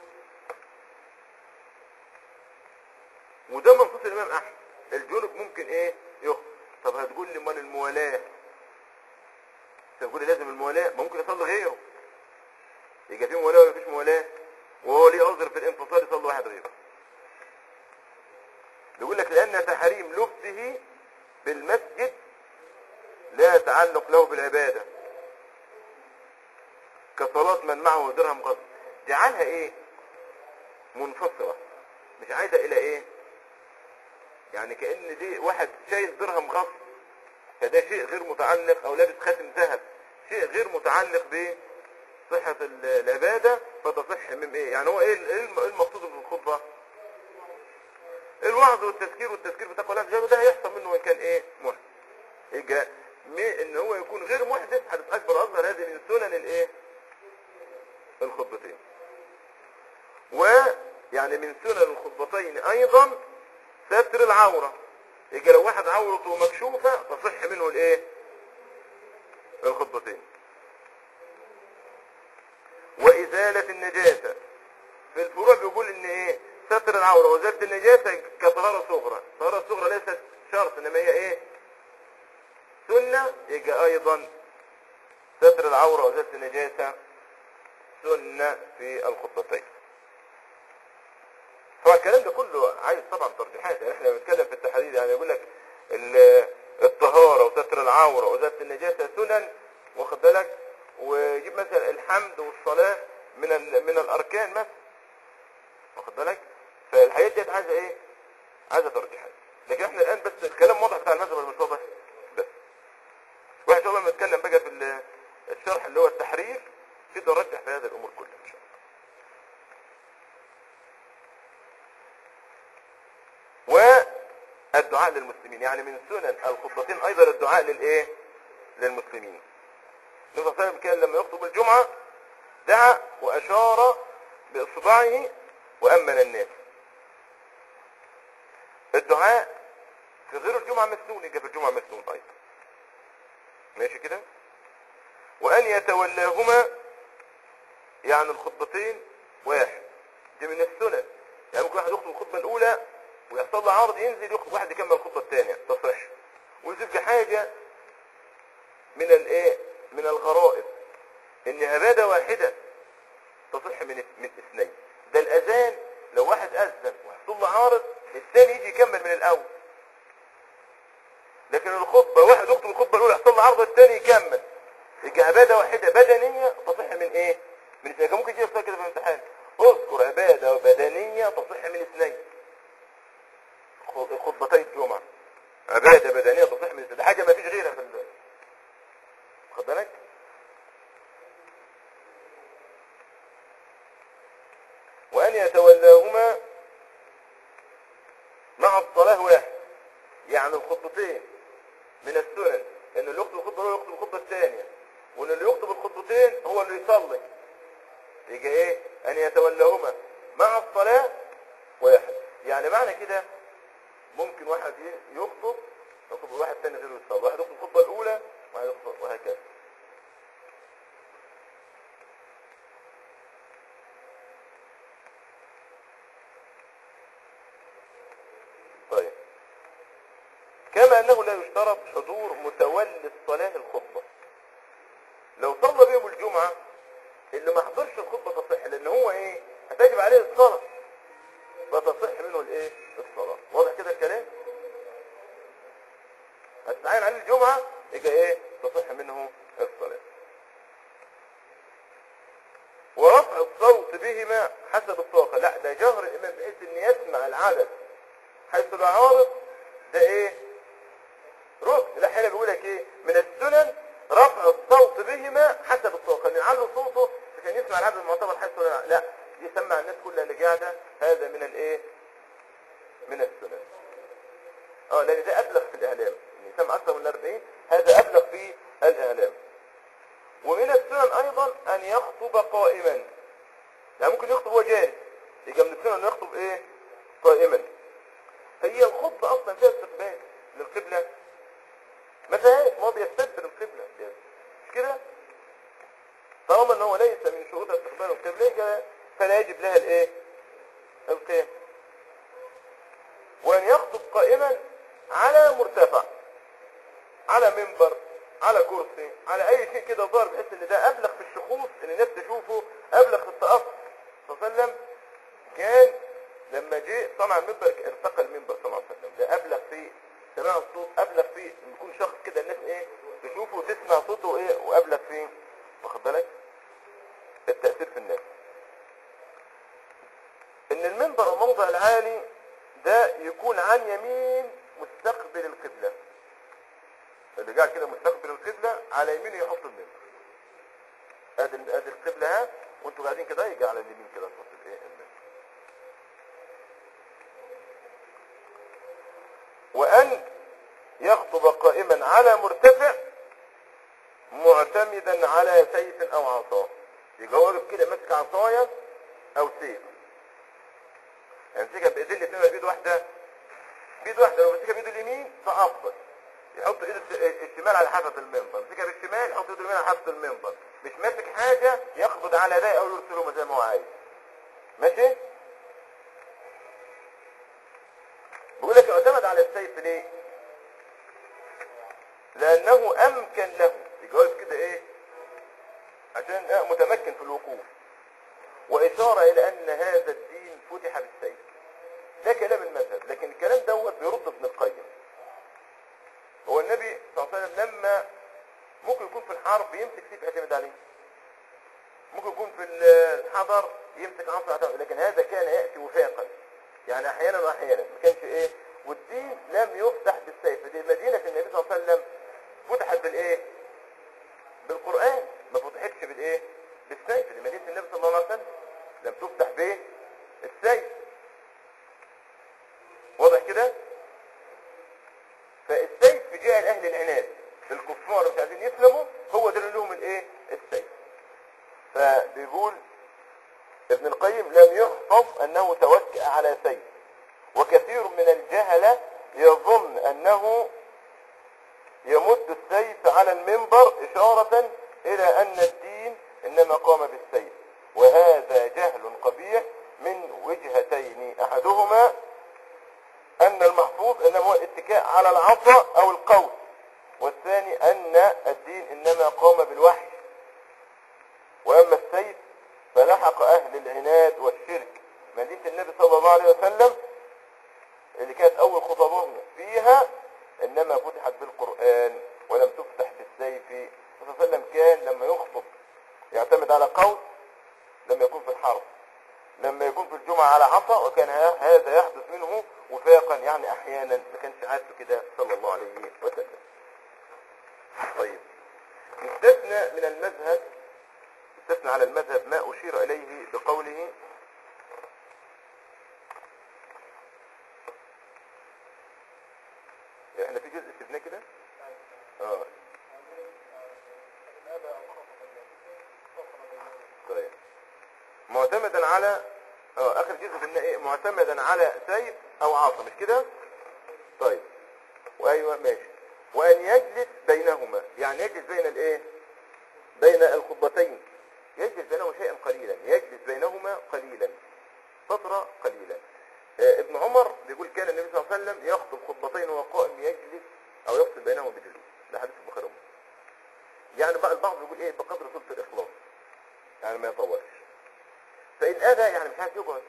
وده منصوص الإمام أحمد الجنب ممكن إيه يخطب طب هتقول لي امال الموالاة تقول لي لازم الموالاة ما ممكن يصلي غيره يبقى في موالاة ولا مفيش موالاة وهو ليه عذر في الانفصال يصلي واحد غيره بيقول لك لأن تحريم لبسه بالمسجد لا يتعلق له بالعبادة كصلاة من معه درهم غصب جعلها ايه منفصلة مش عايزة الى ايه يعني كأن دي واحد شايل درهم غصب فده شيء غير متعلق او لابس خاتم ذهب شيء غير متعلق بصحة ال- العبادة فتصح من ايه يعني هو ايه ال- إيه الم- إيه المقصود من الخطبة الوعظ والتذكير والتذكير بتقوى الله عز وجل ده هيحصل منه ان كان ايه محدث يبقى مي- ان هو يكون غير محدث حدث اكبر اصغر هذه من سنن الايه الخطبتين ويعني من سنن الخطبتين ايضا ستر العورة يبقى لو واحد عورته مكشوفة تصح منه الايه الخطبتين وازالة النجاسة في الفروع بيقول ان ايه ستر العورة وازالة النجاسة كطهارة صغرى طهارة صغرى ليست شرط انما هي ايه سنة يبقى ايضا ستر العورة وازالة النجاسة سنة في الخطبتين طبعا الكلام ده كله عايز طبعا ترجيحات يعني احنا بنتكلم في التحديد يعني يقول لك ال- الطهارة وستر العورة وزادة النجاسة سنن واخد بالك ويجيب مثلا الحمد والصلاة من ال- من الأركان مثلا واخد بالك فالحاجات ديت عايزة ايه؟ عايزة ترجيحات لكن احنا الآن بس الكلام واضح بتاع المذهب ولا مش واضح؟ بس واحد شغل لما نتكلم بقى في ال- الشرح اللي هو التحرير كده نرجح في هذه الأمور كلها إن شاء الله والدعاء للمسلمين يعني من سنن الخطبتين ايضا الدعاء للايه للمسلمين النبي صلى الله عليه وسلم كان لما يخطب الجمعة دعا واشار باصبعه وامن الناس الدعاء في غير الجمعة مسنون يبقى في الجمعة مسنون ايضا ماشي كده وان يتولاهما يعني الخطبتين واحد دي من السنن يعني ممكن واحد يخطب الخطبة الأولى ويحصل له عرض ينزل يخطب واحد يكمل الخطبة الثانية تصح ويزيد حاجة من الايه من الغرائب ان عبادة واحدة تصح من من اثنين ده الاذان لو واحد اذن ويحصل له عارض الثاني يجي يكمل من الاول لكن الخطبة واحد يخطب الخطبة الاولى يحصل له عرض الثاني يكمل يبقى عبادة واحدة بدنية تصح من ايه من اثنين كان ممكن يجي يصير كده في الامتحان اذكر عبادة بدنية تصح من اثنين خ- خطبتي الجمعة عبادة بدنية تصح من اثنين ده حاجة ما فيش غيرها في ال خد بالك وأن يتولاهما مع الصلاة واحد يعني الخطبتين من السنن ان اللي يخطب الخطبة هو يخطب الخطبة الثانية وان اللي يخطب الخطبتين هو اللي يصلي يجي ايه ان يتولاهما مع الصلاة واحد يعني معنى كده ممكن واحد ي- يخطب يخطب واحد ثاني غيره يصلي واحد يخطب الخطبة الاولى واحد يخطب وهكذا طيب كما انه لا يشترط حضور متولي الصلاة الخطبة لو صلى بهم الجمعة اللي ما حضرش الخطبة تصح لان هو ايه هتجب عليه الصلاة فتصح منه الايه الصلاة واضح كده الكلام هتتعين عليه الجمعة يبقى ايه تصح منه الصلاة ورفع الصوت بهما حسب الطاقة لا ده جهر الامام بحيث ان يسمع العدد حيث لا عارض ده ايه ركن لا حين بيقول لك ايه من السنن رفع الصوت بهما حسب الطاقة ان يعلو صوته عشان يسمع العدد المعتبر حيث لا لا يسمع الناس كلها اللي قاعدة هذا من الايه من السنن اه لان ده ابلغ في الاعلام ان يسمع اكثر من 40 هذا ابلغ في الاعلام ومن السنن ايضا ان يخطب قائما يعني ممكن يخطب وهو جالس يبقى من السنن انه يخطب ايه قائما هي الخطبة اصلا فيها استقبال للقبلة ما فيهاش ما هو بيستدبر القبلة مش كده طالما ان هو ليس من شروط استقبال القبلة يبقى فلا يجب لها الايه القيام وان يخطب قائما على مرتفع على منبر على كرسي على اي شيء كده ظاهر بحيث ان ده ابلغ في الشخوص ان الناس تشوفه ابلغ في التأثر صلى الله عليه وسلم كان لما جه صنع المنبر ارتقى المنبر صلى الله عليه وسلم ده ابلغ في سماع الصوت ابلغ في ان يكون شخص كده الناس ايه تشوفه وتسمع صوته ايه وابلغ في واخد بالك التأثير في الناس ان المنبر الموضع العالي ده يكون عن يمين مستقبل القبلة اللي قاعد كده مستقبل القبلة على يمينه يحط المنبر ادي ادي القبلة ها وانتوا قاعدين كده يجي على اليمين كده تحط الايه المنبر وان يخطب قائما على مرتفع معتمدا على سيف او عصا يبقى هو واقف كده ماسك عصايه او سيف يمسكها بايدين الاثنين ولا بايد واحده بايد واحده لو مسكها بايده اليمين فافضل يحط ايده الس- الشمال على حافه المنبر يمسكها بالشمال يحط ايده اليمين على حافه المنبر مش ماسك حاجه يقبض على ده او يرسلهما زي ما هو عايز ماشي بيقول لك اعتمد على السيف ليه لانه امكن له يجاوب كده ايه عشان آه متمكن في الوقوف واشاره الى ان هذا الدين فتح بالسيف ده كلام المذهب لكن الكلام دوت بيرد ابن القيم هو النبي صلى الله عليه وسلم لما ممكن يكون في الحرب يمسك سيف يعتمد عليه ممكن يكون في الحضر يمسك عصا يعتمد لكن هذا كان ياتي وفاقا يعني احيانا واحيانا ما كانش ايه والدين لم يفتح بالسيف دي مدينه النبي صلى الله عليه وسلم فتحت بالايه بالقران ما فتحتش بالايه بالسيف دي مدينه النبي صلى الله عليه وسلم لم تفتح بايه السيف واضح كده فالسيف في جهه اهل العناد الكفار مش عايزين يسلموا هو ده اللي لهم الايه السيف فبيقول ابن القيم لم يحفظ انه توكأ على سيف وكثير من الجهلة يظن انه يمد السيف على المنبر اشارة الى ان الدين انما قام بالسيف وهذا جهل قبيح من وجهتين احدهما ان المحفوظ انما هو الاتكاء على العصا او القول والثاني ان الدين انما قام بالوحي واما السيف فلحق اهل العناد والشرك مدينة النبي صلى الله عليه وسلم اللي كانت اول خطبهم فيها انما فتحت بالقرآن ولم تفتح بالسيف النبي صلى الله عليه وسلم كان لما يخطب يعتمد على قول لما يكون في الحرب لما يكون في الجمعة على عصا وكان ه- هذا يحدث منه وفاقا يعني احيانا ما كانش عادته كده صلى الله عليه وسلم طيب يستثنى من المذهب يستثنى على المذهب ما أشير إليه بقوله احنا في جزء سيبناه كده اه طيب معتمدا على اه اخر جزء قلنا ايه معتمدا على سيف او عصا مش كده طيب وايوه ماشي وان يجلس بينهما يعني يجلس بين الايه بين الخطبتين يجلس بينهما شيئا قليلا يجلس بينهما قليلا فترة قليلة آه، ابن عمر بيقول كان النبي صلى الله عليه وسلم يخطب خطبتين وهو قائم يجلس او يفصل بينهما بجلوس ده حديث البخاري ومسلم يعني بقى البعض بيقول ايه بقدر سلطة الاخلاص يعني ما يطولش فان اذى يعني مش عارف يقعد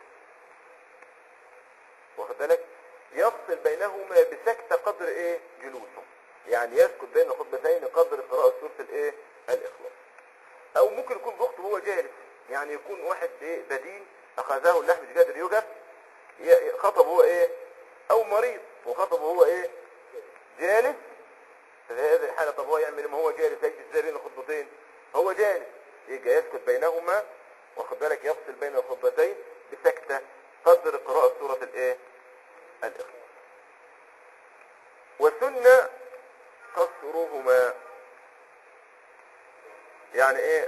واخد بالك يفصل بينهما بسكتة قدر ايه جلوسه يعني يسكت بين الخطبتين قدر قراءة سورة الايه الاخلاص او ممكن يكون بيخطب وهو جالس يعني يكون واحد ايه بدين اخذه اللحم مش قادر يوقف ي- خطب هو ايه او مريض وخطب هو ايه جالس في هذه الحالة طب هو يعمل إيه؟ ما هو جالس يجلس ازاي بين الخطبتين هو جالس يجي يسكت بينهما واخد بالك يفصل بين الخطبتين بسكتة قدر قراءة سورة الايه الاخلاص وسنة قصرهما يعني ايه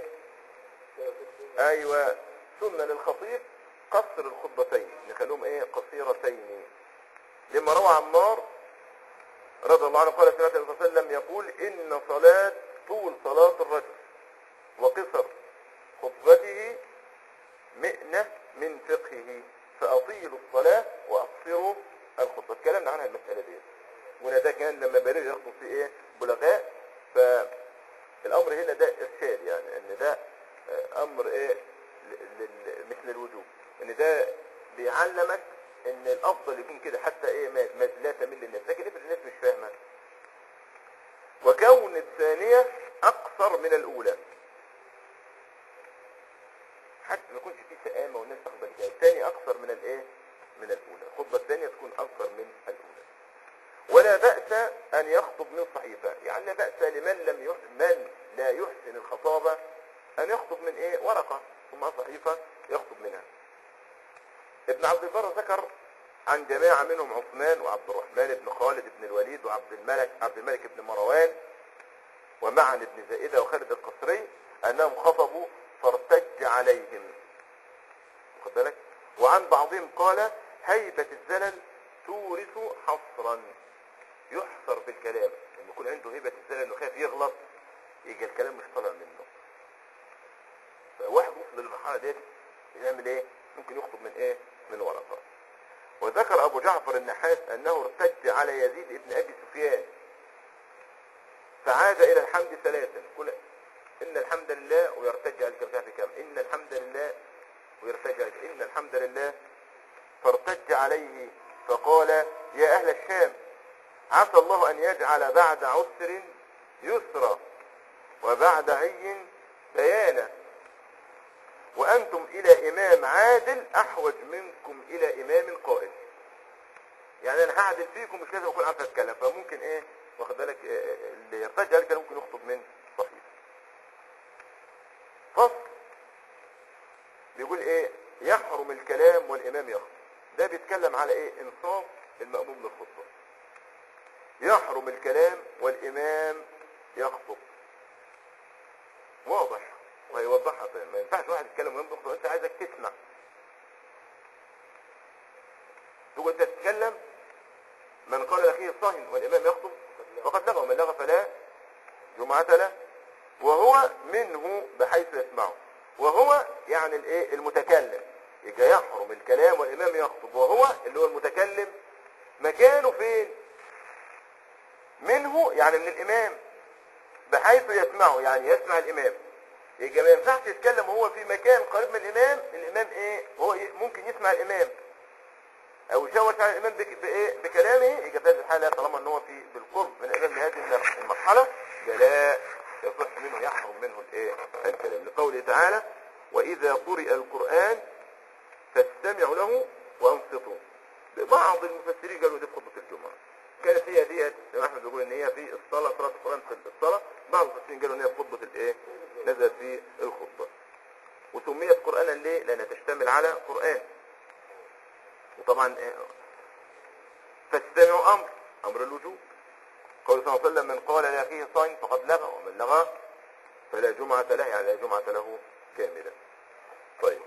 ايوه سنة للخطيب قصر الخطبتين نخليهم ايه قصيرتين لما روى عمار رضي الله عنه قال سمعت النبي صلى الله عليه وسلم يقول ان صلاة طول صلاة الرجل وقصر خطبته مئنة من فقهه فأطيلوا الصلاة وأقصروا الخطبة اتكلمنا عنها المسألة دي وهنا ده كان لما برير يخطب في ايه بلغاء فالأمر هنا ده إرشاد يعني ان ده آه، أمر ايه ل- لل- مثل الوجوب ان ده بيعلمك ان الافضل يكون كده حتى ايه ما ما- لا تمل الناس لكن افرض الناس مش فاهمه وكون الثانية اقصر من الاولى حتى ما يكونش فيه سآمة والناس تاخد بالها الثاني اقصر من الايه من الاولى الخطبة الثانية تكون اقصر من الاولى ولا بأس ان يخطب من صحيفة يعني لا بأس لمن لم يح... من لا يحسن الخطابة ان يخطب من ايه ورقة ثم صحيفة يخطب منها ابن عبد البر ذكر عن جماعة منهم عثمان وعبد الرحمن بن خالد بن الوليد وعبد الملك عبد الملك بن مروان ومعن بن زائدة وخالد القصري أنهم خطبوا فارتج عليهم واخد بالك وعن بعضهم قال هيبة الزلل تورث حصرا يحصر بالكلام لما يكون عنده هيبة الزلل انه خايف يغلط يجي الكلام مش طالع منه فواحد وصل للمرحلة ديت يعمل ايه ممكن يخطب من ايه من ورقة وذكر ابو جعفر النحاس انه ارتج على يزيد ابن ابي سفيان فعاد الى الحمد ثلاثا كل ان الحمد لله ويرتج على الكلام في كم ان الحمد لله ويرتج على ان الحمد لله فارتج عليه فقال يا أهل الشام عسى الله أن يجعل بعد عسر يسرا وبعد عي بيانا وأنتم إلى إمام عادل أحوج منكم إلى إمام قائل يعني أنا هعدل فيكم مش لازم أكون عارف أتكلم فممكن إيه واخد بالك إيه إيه اللي يرتجع الكلام ممكن يخطب من صحيح فصل بيقول إيه يحرم الكلام والإمام يخطب ده بيتكلم على إيه إنصاف المأموم للخطبة يحرم الكلام والإمام يخطب واضح وهيوضحها طيب ما ينفعش واحد يتكلم ويمضي يخطب انت عايزك تسمع تقول انت تتكلم من قال لاخيه صهن والامام يخطب فقد لغى ومن لغى فلا جمعة له وهو منه بحيث يسمعه وهو يعني الايه المتكلم يبقى يحرم الكلام والامام يخطب وهو اللي هو المتكلم مكانه فين منه يعني من الامام بحيث يسمعه يعني يسمع الامام يبقى ما ينفعش يتكلم وهو في مكان قريب من الامام الامام ايه هو ي- ممكن يسمع الامام او يشوش على الامام بك- بايه بكلامه يبقى في هذه الحاله طالما ان هو في بالقرب من الامام لهذه المرحله يبقى لا يصح منه يحرم منه الايه الكلام لقوله تعالى واذا قرئ القران فاستمعوا له وانصتوا بعض المفسرين قالوا دي في خطبه الجمعه كانت هي ديت زي ما احمد بيقول ان هي في الصلاه قراءه القران في الصلاه بعض المفسرين قالوا ان هي في خطبه الايه نزلت في الخطبه وسميت قرانا ليه لانها تشتمل على قران وطبعا إيه؟ فاستمعوا امر امر الوجوب قال صلى الله عليه وسلم من قال لاخيه صائم فقد لغى ومن لغى فلا جمعة له يعني لا جمعة له كاملة طيب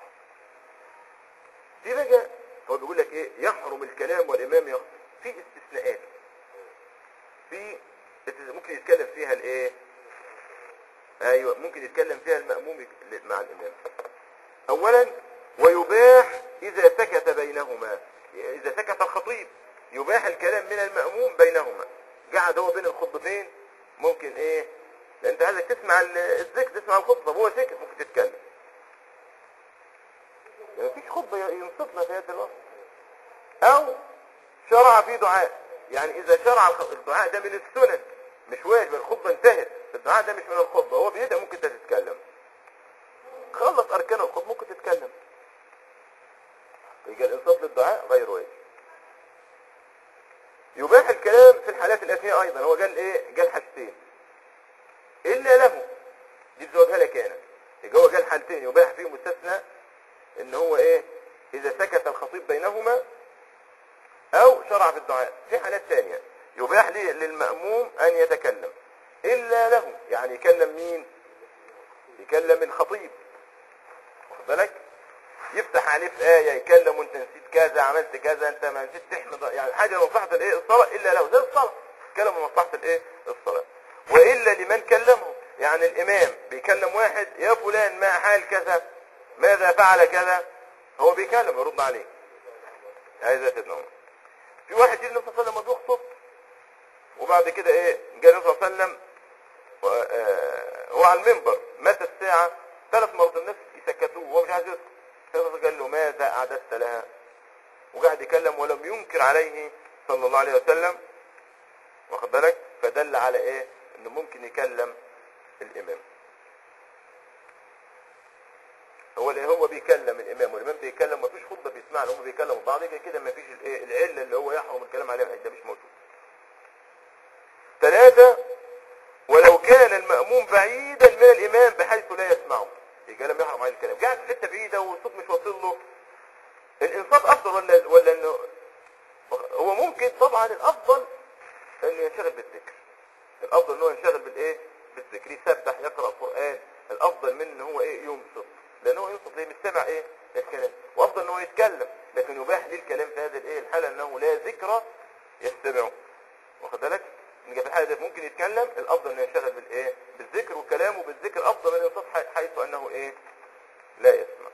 في بقى هو بيقول لك ايه يحرم الكلام والامام يخطب في استثناءات في ممكن يتكلم فيها الايه ايوه ممكن يتكلم فيها المأموم مع الامام اولا ويباح اذا سكت بينهما اذا سكت الخطيب يباح الكلام من المأموم بينهما قاعد هو بين الخطبتين ممكن ايه لان انت عايزك تسمع ال- الذكر تسمع الخطبه وهو ساكت ممكن تتكلم يعني مفيش خطبه ينصفنا في هذا الوقت او شرع في دعاء يعني اذا شرع الخ- الدعاء ده من السنن مش واجب الخطبه انتهت الدعاء ده مش من الخطبه هو بيدعي ممكن انت تتكلم خلص اركان الخطبه ممكن تتكلم يبقى الانصاف للدعاء غير واجب يباح الكلام في الحالات الاتيه ايضا هو قال ايه قال حاجتين الا له دي بزوجها لك انا يبقى هو قال حالتين يباح فيهم مستثنى ان هو ايه اذا سكت الخطيب بينهما او شرع في الدعاء في حالات ثانيه يباح لي- للمأموم ان يتكلم الا له يعني يكلم مين يكلم الخطيب واخد بالك يفتح عليه في آية يكلم وانت نسيت كذا عملت كذا انت ما نسيت تحمد يعني حاجة لمصلحة الايه الصلاة الا له زي الصلاة كلام مصلحة الايه الصلاة والا لمن كلمه يعني الامام بيكلم واحد يا فلان ما حال كذا ماذا فعل كذا هو بيكلم يرد عليه هذا سيدنا عمر في واحد يجي النبي صلى الله عليه وسلم بيخطب وبعد كده ايه جاء النبي صلى الله عليه وسلم و- آه، هو على المنبر مات الساعة ثلاث مرات الناس يسكتوه وهو مش عايز يسكت فالرسول قال له ماذا أعددت لها وقعد يكلم ولم ينكر عليه صلى الله عليه وسلم واخد بالك فدل على ايه انه ممكن يكلم الامام هو اللي هو بيكلم الامام والامام بيكلم مفيش خطبه بيسمعها هم بيكلموا بعض يبقى كده مفيش الايه العله اللي هو يحرم الكلام عليها ده مش موجود ثلاثه ولو كان المأموم بعيدا من الإمام بحيث لا يسمعه يبقى لم يحرم عليه الكلام قاعد في حتة بعيدة والصوت مش واصل له الإنصات أفضل ولا ولا إنه هو ممكن طبعا الأفضل إنه ينشغل بالذكر الأفضل إنه ينشغل بالإيه؟ بالذكر يسبح يقرأ القرآن الأفضل من إن هو إيه ينصت لأن هو ينصت ليه مش سامع إيه؟ الكلام وأفضل إن هو يتكلم لكن يباح ليه الكلام في هذه الإيه الحالة إنه لا ذكر يستمعه واخد بالك نيجي في الحاله دي ممكن يتكلم الافضل انه ينشغل بالايه بالذكر وكلامه بالذكر افضل من الانصات حي- حيث انه ايه لا يسمع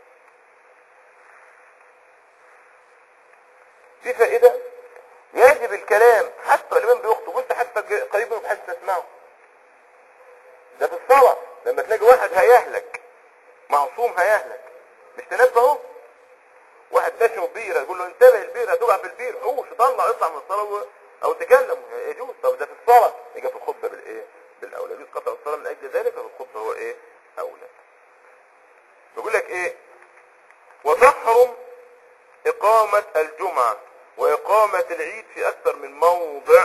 في فائده يجب الكلام حتى الامام بيخطب وانت حتى ج- قريب منه بحيث تسمعه ده في الصلاه لما تلاقي واحد هيهلك معصوم هيهلك مش تنبهه واحد تشرب بيرة يقول له انتبه البيرة هتقع في البير حوش طلع اطلع من الصلاة و- او تكلم يجوز طب ده في الصلاة يبقى في الخطبة بالايه بالاولى يجوز قطع الصلاة من اجل ذلك ففي الخطبة هو ايه اولى بيقول لك ايه وتحرم اقامة الجمعة واقامة العيد في اكثر من موضع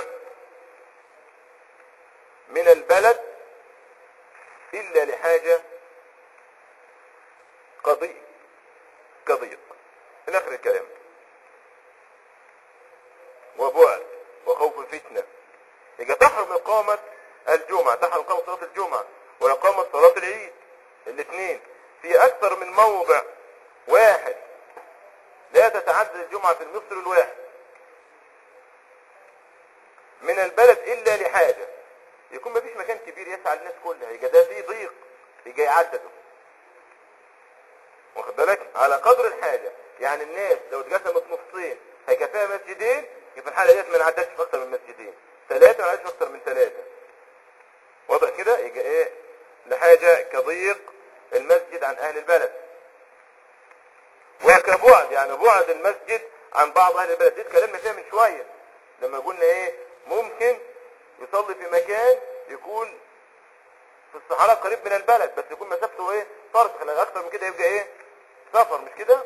من البلد الا لحاجة قضية كضيق في اخر الكلام وبعد وخوف فتنة يبقى تحرم إقامة الجمعة تحرم إقامة صلاة الجمعة وإقامة صلاة العيد الاثنين في أكثر من موضع واحد لا تتعدد الجمعة في المصر الواحد من البلد إلا لحاجة يكون مفيش مكان كبير يسعى الناس كلها يبقى ده فيه ضيق يبقى يعدده واخد بالك على قدر الحاجة يعني الناس لو اتقسمت نصين هيكفيها مسجدين يبقى في الحالة ديت ما نعدتش في اكتر من مسجدين ثلاثة ما نعدتش في اكتر من ثلاثة واضح كده يبقى ايه لحاجة كضيق المسجد عن اهل البلد وكبعد يعني بعد المسجد عن بعض اهل البلد دي اتكلمنا فيها من شوية لما قلنا ايه ممكن يصلي في مكان يكون في الصحراء قريب من البلد بس يكون مسافته ايه فرق لان اكتر من كده يبقى ايه سفر مش كده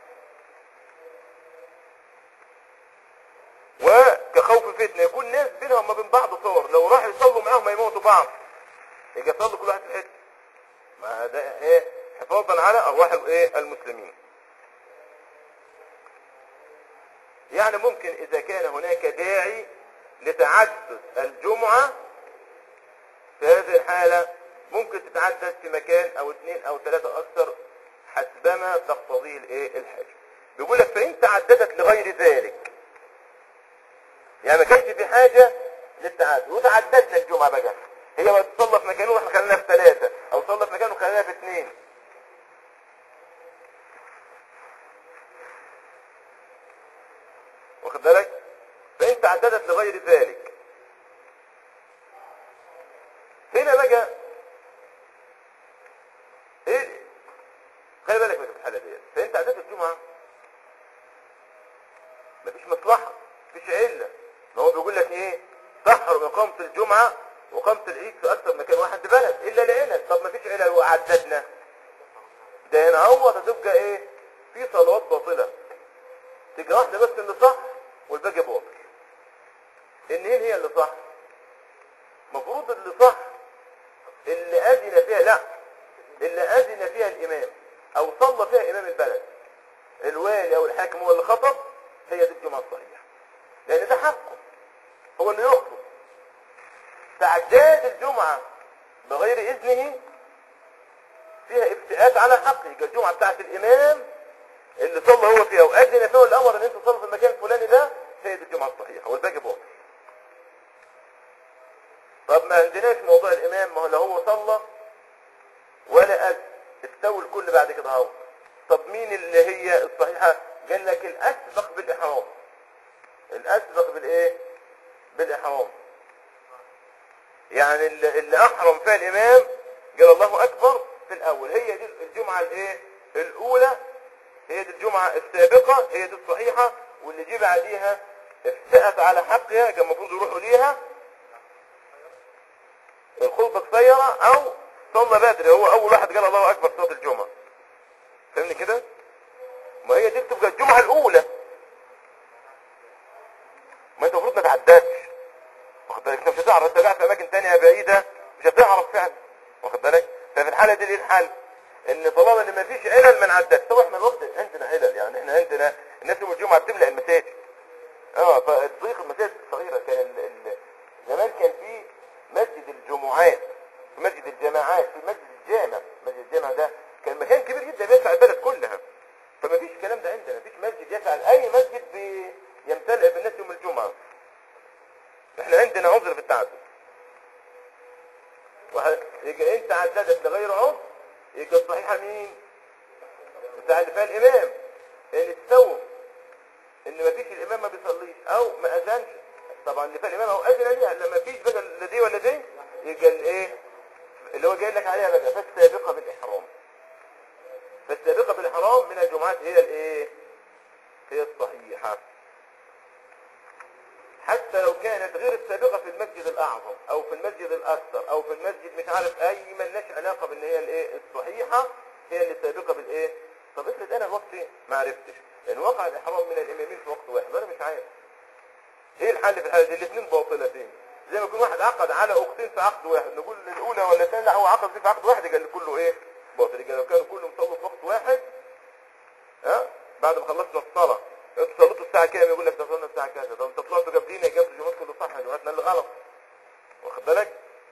وكخوف فتنه يكون ناس بينهم وما بين بعض صور لو راحوا يصلوا معاهم هيموتوا بعض يجي يصلوا كل واحد في حته ما ده ايه حفاظا على ارواح الايه المسلمين يعني ممكن اذا كان هناك داعي لتعدد الجمعه في هذه الحالة ممكن تتعدد في مكان او اثنين او ثلاثة اكثر حسبما تقتضيه الايه الحاجة بيقول لك فان تعددت لغير ذلك يعني ما كانش في حاجة للتعدد وتعددنا الجمعة بقى هي ما تصلى في مكانه واحنا خلينا في ثلاثة او تصلى في مكانه وخلينا في اثنين واخد بالك فان تعددت لغير ذلك هنا بقى ايه خلي بالك من الحاله ديت فانت عدد الجمعه مفيش مصلحه مفيش عله ما هو بيقول لك ايه تحرم اقامه الجمعه واقامه العيد في اكثر مكان واحد في بلد الا لعلل طب مفيش علل وعددنا ده هنا هو هتبقى ايه في صلوات باطله تبقى واحده بس اللي صح والباقي باطل النين هي اللي صح المفروض اللي صح اللي أذن فيها لا اللي أذن فيها الإمام أو صلى فيها إمام البلد الوالي أو الحاكم هو اللي خطب هي دي الجمعة الصحيحة لأن ده حقه هو اللي يخطب تعداد الجمعة بغير إذنه فيها افتئات على حقه يبقى الجمعة بتاعت الإمام اللي صلى هو فيها وأذن فيه الأمر إن أنت تصلي في المكان الفلاني ده هي دي الجمعة الصحيحة والباقي باطل طب ما عندناش موضوع الامام ما هو لا هو صلى ولا أذن استوى الكل بعد كده اهو طب مين اللي هي الصحيحة قال لك الاسبق بالاحرام الاسبق بالايه بالاحرام يعني اللي, اللي احرم فيها الامام قال الله اكبر في الاول هي دي الجمعة الايه الاولى هي دي الجمعة السابقة هي دي الصحيحة واللي جه بعديها افتأت على حقها كان المفروض يروحوا ليها الخطبة قصيرة او صلى بدري هو اول واحد قال الله اكبر صلاة الجمعة فهمني كده ما هي دي بتبقى الجمعة الاولى ما انت المفروض ما تعداش واخد بالك انت مش هتعرف انت قاعد في اماكن تانية بعيدة مش هتعرف فعلا واخد بالك ففي الحالة دي ايه الحل ان طالما ان ما فيش علل ما نعداش طبعا احنا الوقت عندنا علل يعني احنا عندنا الناس يوم الجمعة بتملأ المساجد اه فالضيق المساجد الصغيرة كان ال... ال... زمان كان في مسجد الجمعات في مسجد الجماعات في مسجد الجامع مسجد الجامع ده كان مكان كبير جدا بيسع البلد كلها فما فيش الكلام ده عندنا مفيش مسجد يسع اي مسجد بي- يمتلئ بالناس يوم الجمعة احنا عندنا عذر في التعدد وه- يبقى انت عددت لغير عذر يبقى الصحيحة مين بتاع اللي فيها الامام اللي تسوم ان ما فيش الامام ما بيصليش او ما اذنش طبعا اللي فيها الامام او اذن ليها لما فيش بقى لا دي ولا دي يبقى الايه اللي هو جاي لك عليها بقى فالسابقه بالاحرام فالسابقه بالاحرام من الجمعات هي الايه هي الصحيحة حتى لو كانت غير السابقة في المسجد الأعظم أو في المسجد الأكثر أو في المسجد مش عارف أي ملناش علاقة بأن هي الإيه الصحيحة هي اللي سابقة بالإيه طب افرض أنا الوقت ما عرفتش إن وقع الإحرام من الإمامين في وقت واحد وأنا مش عارف إيه الحل في الحالة دي الاثنين باطلتين زي ما يكون واحد عقد على أختين في عقد واحد نقول الأولى ولا الثانية لا هو عقد في عقد واحد قال كله إيه باطل يبقى لو كانوا كلهم صلوا في وقت واحد ها بعد ما خلصنا الصلاة انتوا صليتوا الساعة كام يقول لك ده صلينا الساعة كذا طب انتوا طلعتوا قبلينا جابوا الجمعة كله صح يا جماعتنا اللي غلط واخد بالك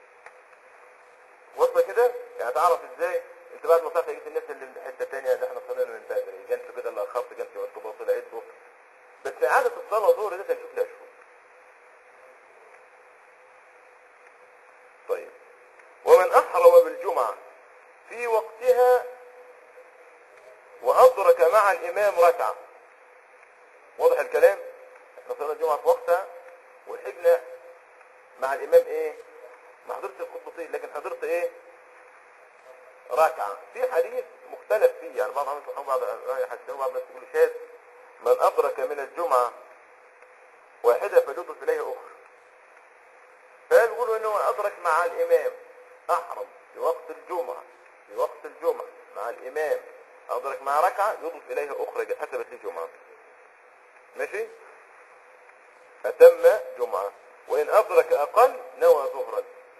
وصل كده يعني تعرف ازاي انت بعد ما طلعت لقيت الناس اللي من حتة تانية ده احنا صلينا من بدري جنسوا كده اللي اخرت جنسوا وانتوا باطل عيد ظهر بس اعادة الصلاة ظهر ده هنشوف لها شروط طيب ومن احرم بالجمعة في وقتها وأدرك مع الإمام ركعة واضح الكلام احنا صلينا الجمعة في وقتها والحجنا مع الإمام إيه ما حضرتش الخطبتين لكن حضرت إيه ركعة في حديث مختلف فيه يعني بعض الناس بعض يحسنوا بعض الناس يقولوا شاذ من أدرك من الجمعة واحدة فليضف إليه أخرى فيقولوا إنه أدرك مع الإمام أحرم في وقت الجمعة في وقت الجمعة مع الإمام أدرك مع ركعة يضف إليها أخرى حسبت لي جمعة ماشي أتم جمعة وإن أدرك أقل نوى ظهرا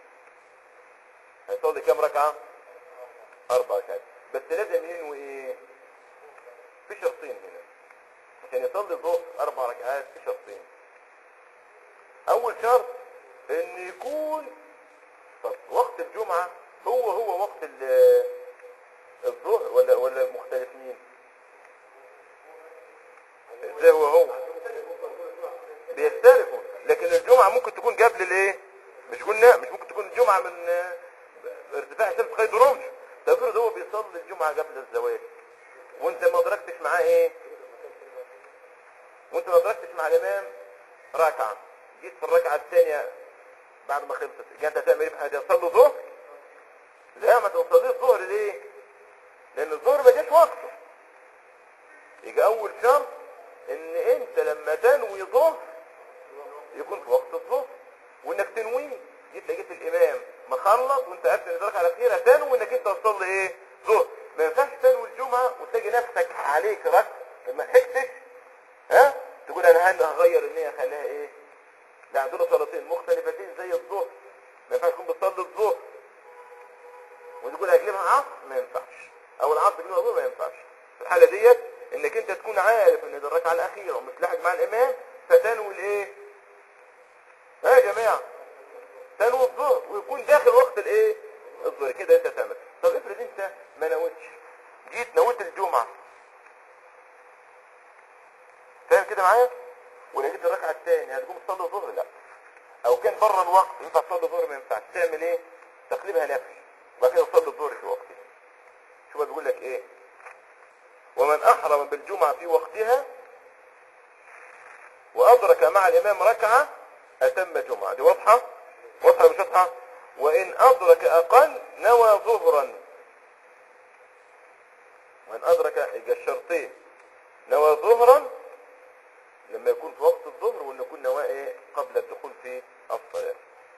هيصلي كم ركعة أربع ركعات بس لازم ينوي إيه في شرطين هنا عشان يصلي الظهر أربع ركعات في شرطين أول شرط إن يكون طب وقت الجمعة هو هو وقت ال- الظهر ولا ولا مختلفين ازاي هو هو بيختلفوا لكن الجمعة ممكن تكون قبل الايه مش قلنا مش ممكن تكون الجمعة من آه، ارتفاع الشمس قيد رمش تفرض هو بيصلي الجمعة قبل الزواج وانت ما ادركتش معاه ايه وانت ما ادركتش مع الامام ركعة جيت في الركعة الثانية بعد ما خلصت جاء انت تعمل ايه في حاجة تصلي ظهر لا ما تصليش ظهر ليه لان الظهر ما جاش وقته يبقى اول شرط ان انت لما تنوي ظهر يكون في وقت الظهر وانك تنويه جيت لقيت الامام مخلص وانت قاعد تدرك على خير تنوي انك انت تصلي ايه ظهر ما ينفعش تنوي الجمعه وتلاقي نفسك عليك ركعه ما لحقتش ها تقول انا هن- هغير النيه اخليها ايه لا عندنا صلاتين مختلفتين زي الظهر ما ينفعش تكون بتصلي الظهر وتقول هجيبها عصر ما ينفعش او العصر تجيبها ظهر ما ينفعش في الحاله ديت انك انت تكون عارف ان دي الركعه الاخيره ومش لاحق مع الامام فتنوي الايه ها يا جماعه تنوي الظهر ويكون داخل وقت الايه الظهر كده انت تعمل طب افرض انت ما نويتش جيت نويت الجمعه فاهم كده معايا ولقيت الركعه الثانيه هتقوم تصلي الظهر لا او كان بره الوقت ينفع تصلي الظهر ما ينفعش تعمل ايه تقليبها نفي وبعد كده تصلي الظهر في وقتها شوف بيقول لك ايه ومن احرم بالجمعه في وقتها وادرك مع الامام ركعه اتم جمعه دي واضحه واضحه مش واضحه وان ادرك اقل نوى ظهرا وان ادرك يبقى الشرطين نوى ظهرا لما يكون في وقت الظهر وان يكون نواه ايه قبل الدخول في الصلاه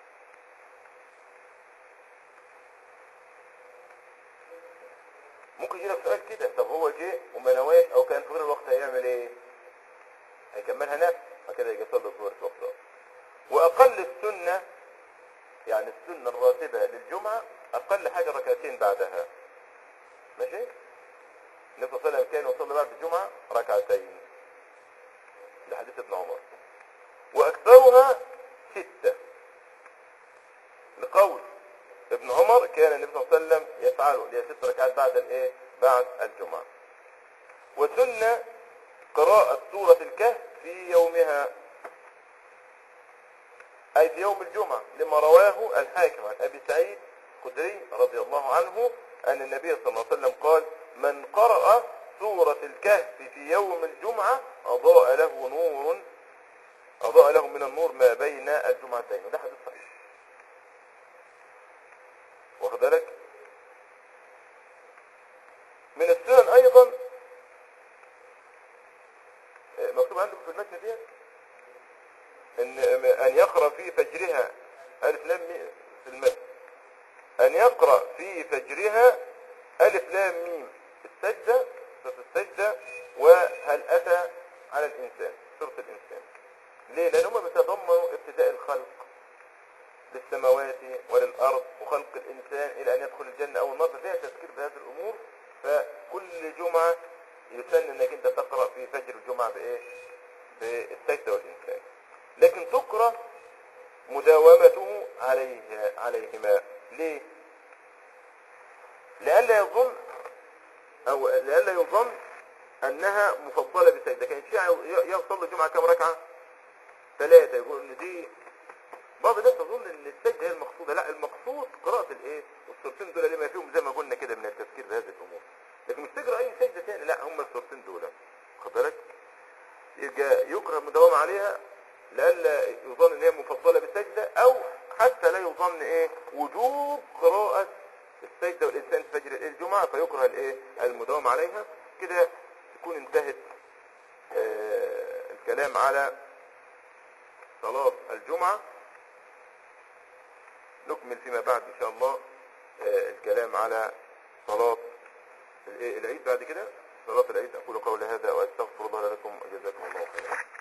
ممكن يجي لك سؤال كده طب هو جه وما نواش او كان في غير الوقت هيعمل ايه هيكملها نفس فكده يجي يصلي الظهر في وقتها واقل السنه يعني السنه الراتبه للجمعه اقل حاجه ركعتين بعدها ماشي النبي صلى الله عليه وسلم كان يصلي بعد الجمعه ركعتين لحديث ابن عمر واكثرها سته لقول ابن عمر كان النبي صلى الله عليه وسلم يفعله اللي هي ست ركعات بعد الايه بعد الجمعه وسن قراءة سورة الكهف في يومها أي في يوم الجمعة لما رواه الحاكم عن أبي سعيد الخدري رضي الله عنه أن النبي صلى الله عليه وسلم قال من قرأ سورة الكهف في يوم الجمعة أضاء له نور أضاء له من النور ما بين الجمعتين وده حديث صحيح واخد بالك من السنن ايضا ان ان يقرا في فجرها الف لام ميم في المد ان يقرا في فجرها الف لام ميم السجده سوره السجده وهل اتى على الانسان سوره الانسان ليه لان هم بيتضمنوا ابتداء الخلق للسماوات وللارض وخلق الانسان الى ان يدخل الجنه او النار فيها تذكير بهذه الامور فكل جمعه يسن انك انت تقرا في فجر الجمعه بايه بالسجده والانسان لكن تكره مداومته عليه عليهما ليه لئلا يظن او لئلا يظن انها مفضله بسجده كان الشيعة يصلي الجمعه كم ركعه ثلاثه يقول ان دي بعض الناس تظن ان السجده هي المقصوده لا المقصود قراءه الايه السورتين دول لما فيهم زي ما قلنا كده من التفكير بهذه الامور لكن مش تقرا اي سجده ثاني لا هم السورتين دول خد بالك يبقى يكره المداومه عليها لئلا يظن ان هي مفضله بالسجده او حتى لا يظن ايه وجوب قراءه السجده والانسان في فجر الجمعه فيكره الايه المداومه عليها كده تكون انتهت آه الكلام على صلاه الجمعه نكمل فيما بعد ان شاء الله آه الكلام على صلاه العيد بعد كده صلاه العيد اقول قولي هذا واستغفر الله لكم وجزاكم الله خيرا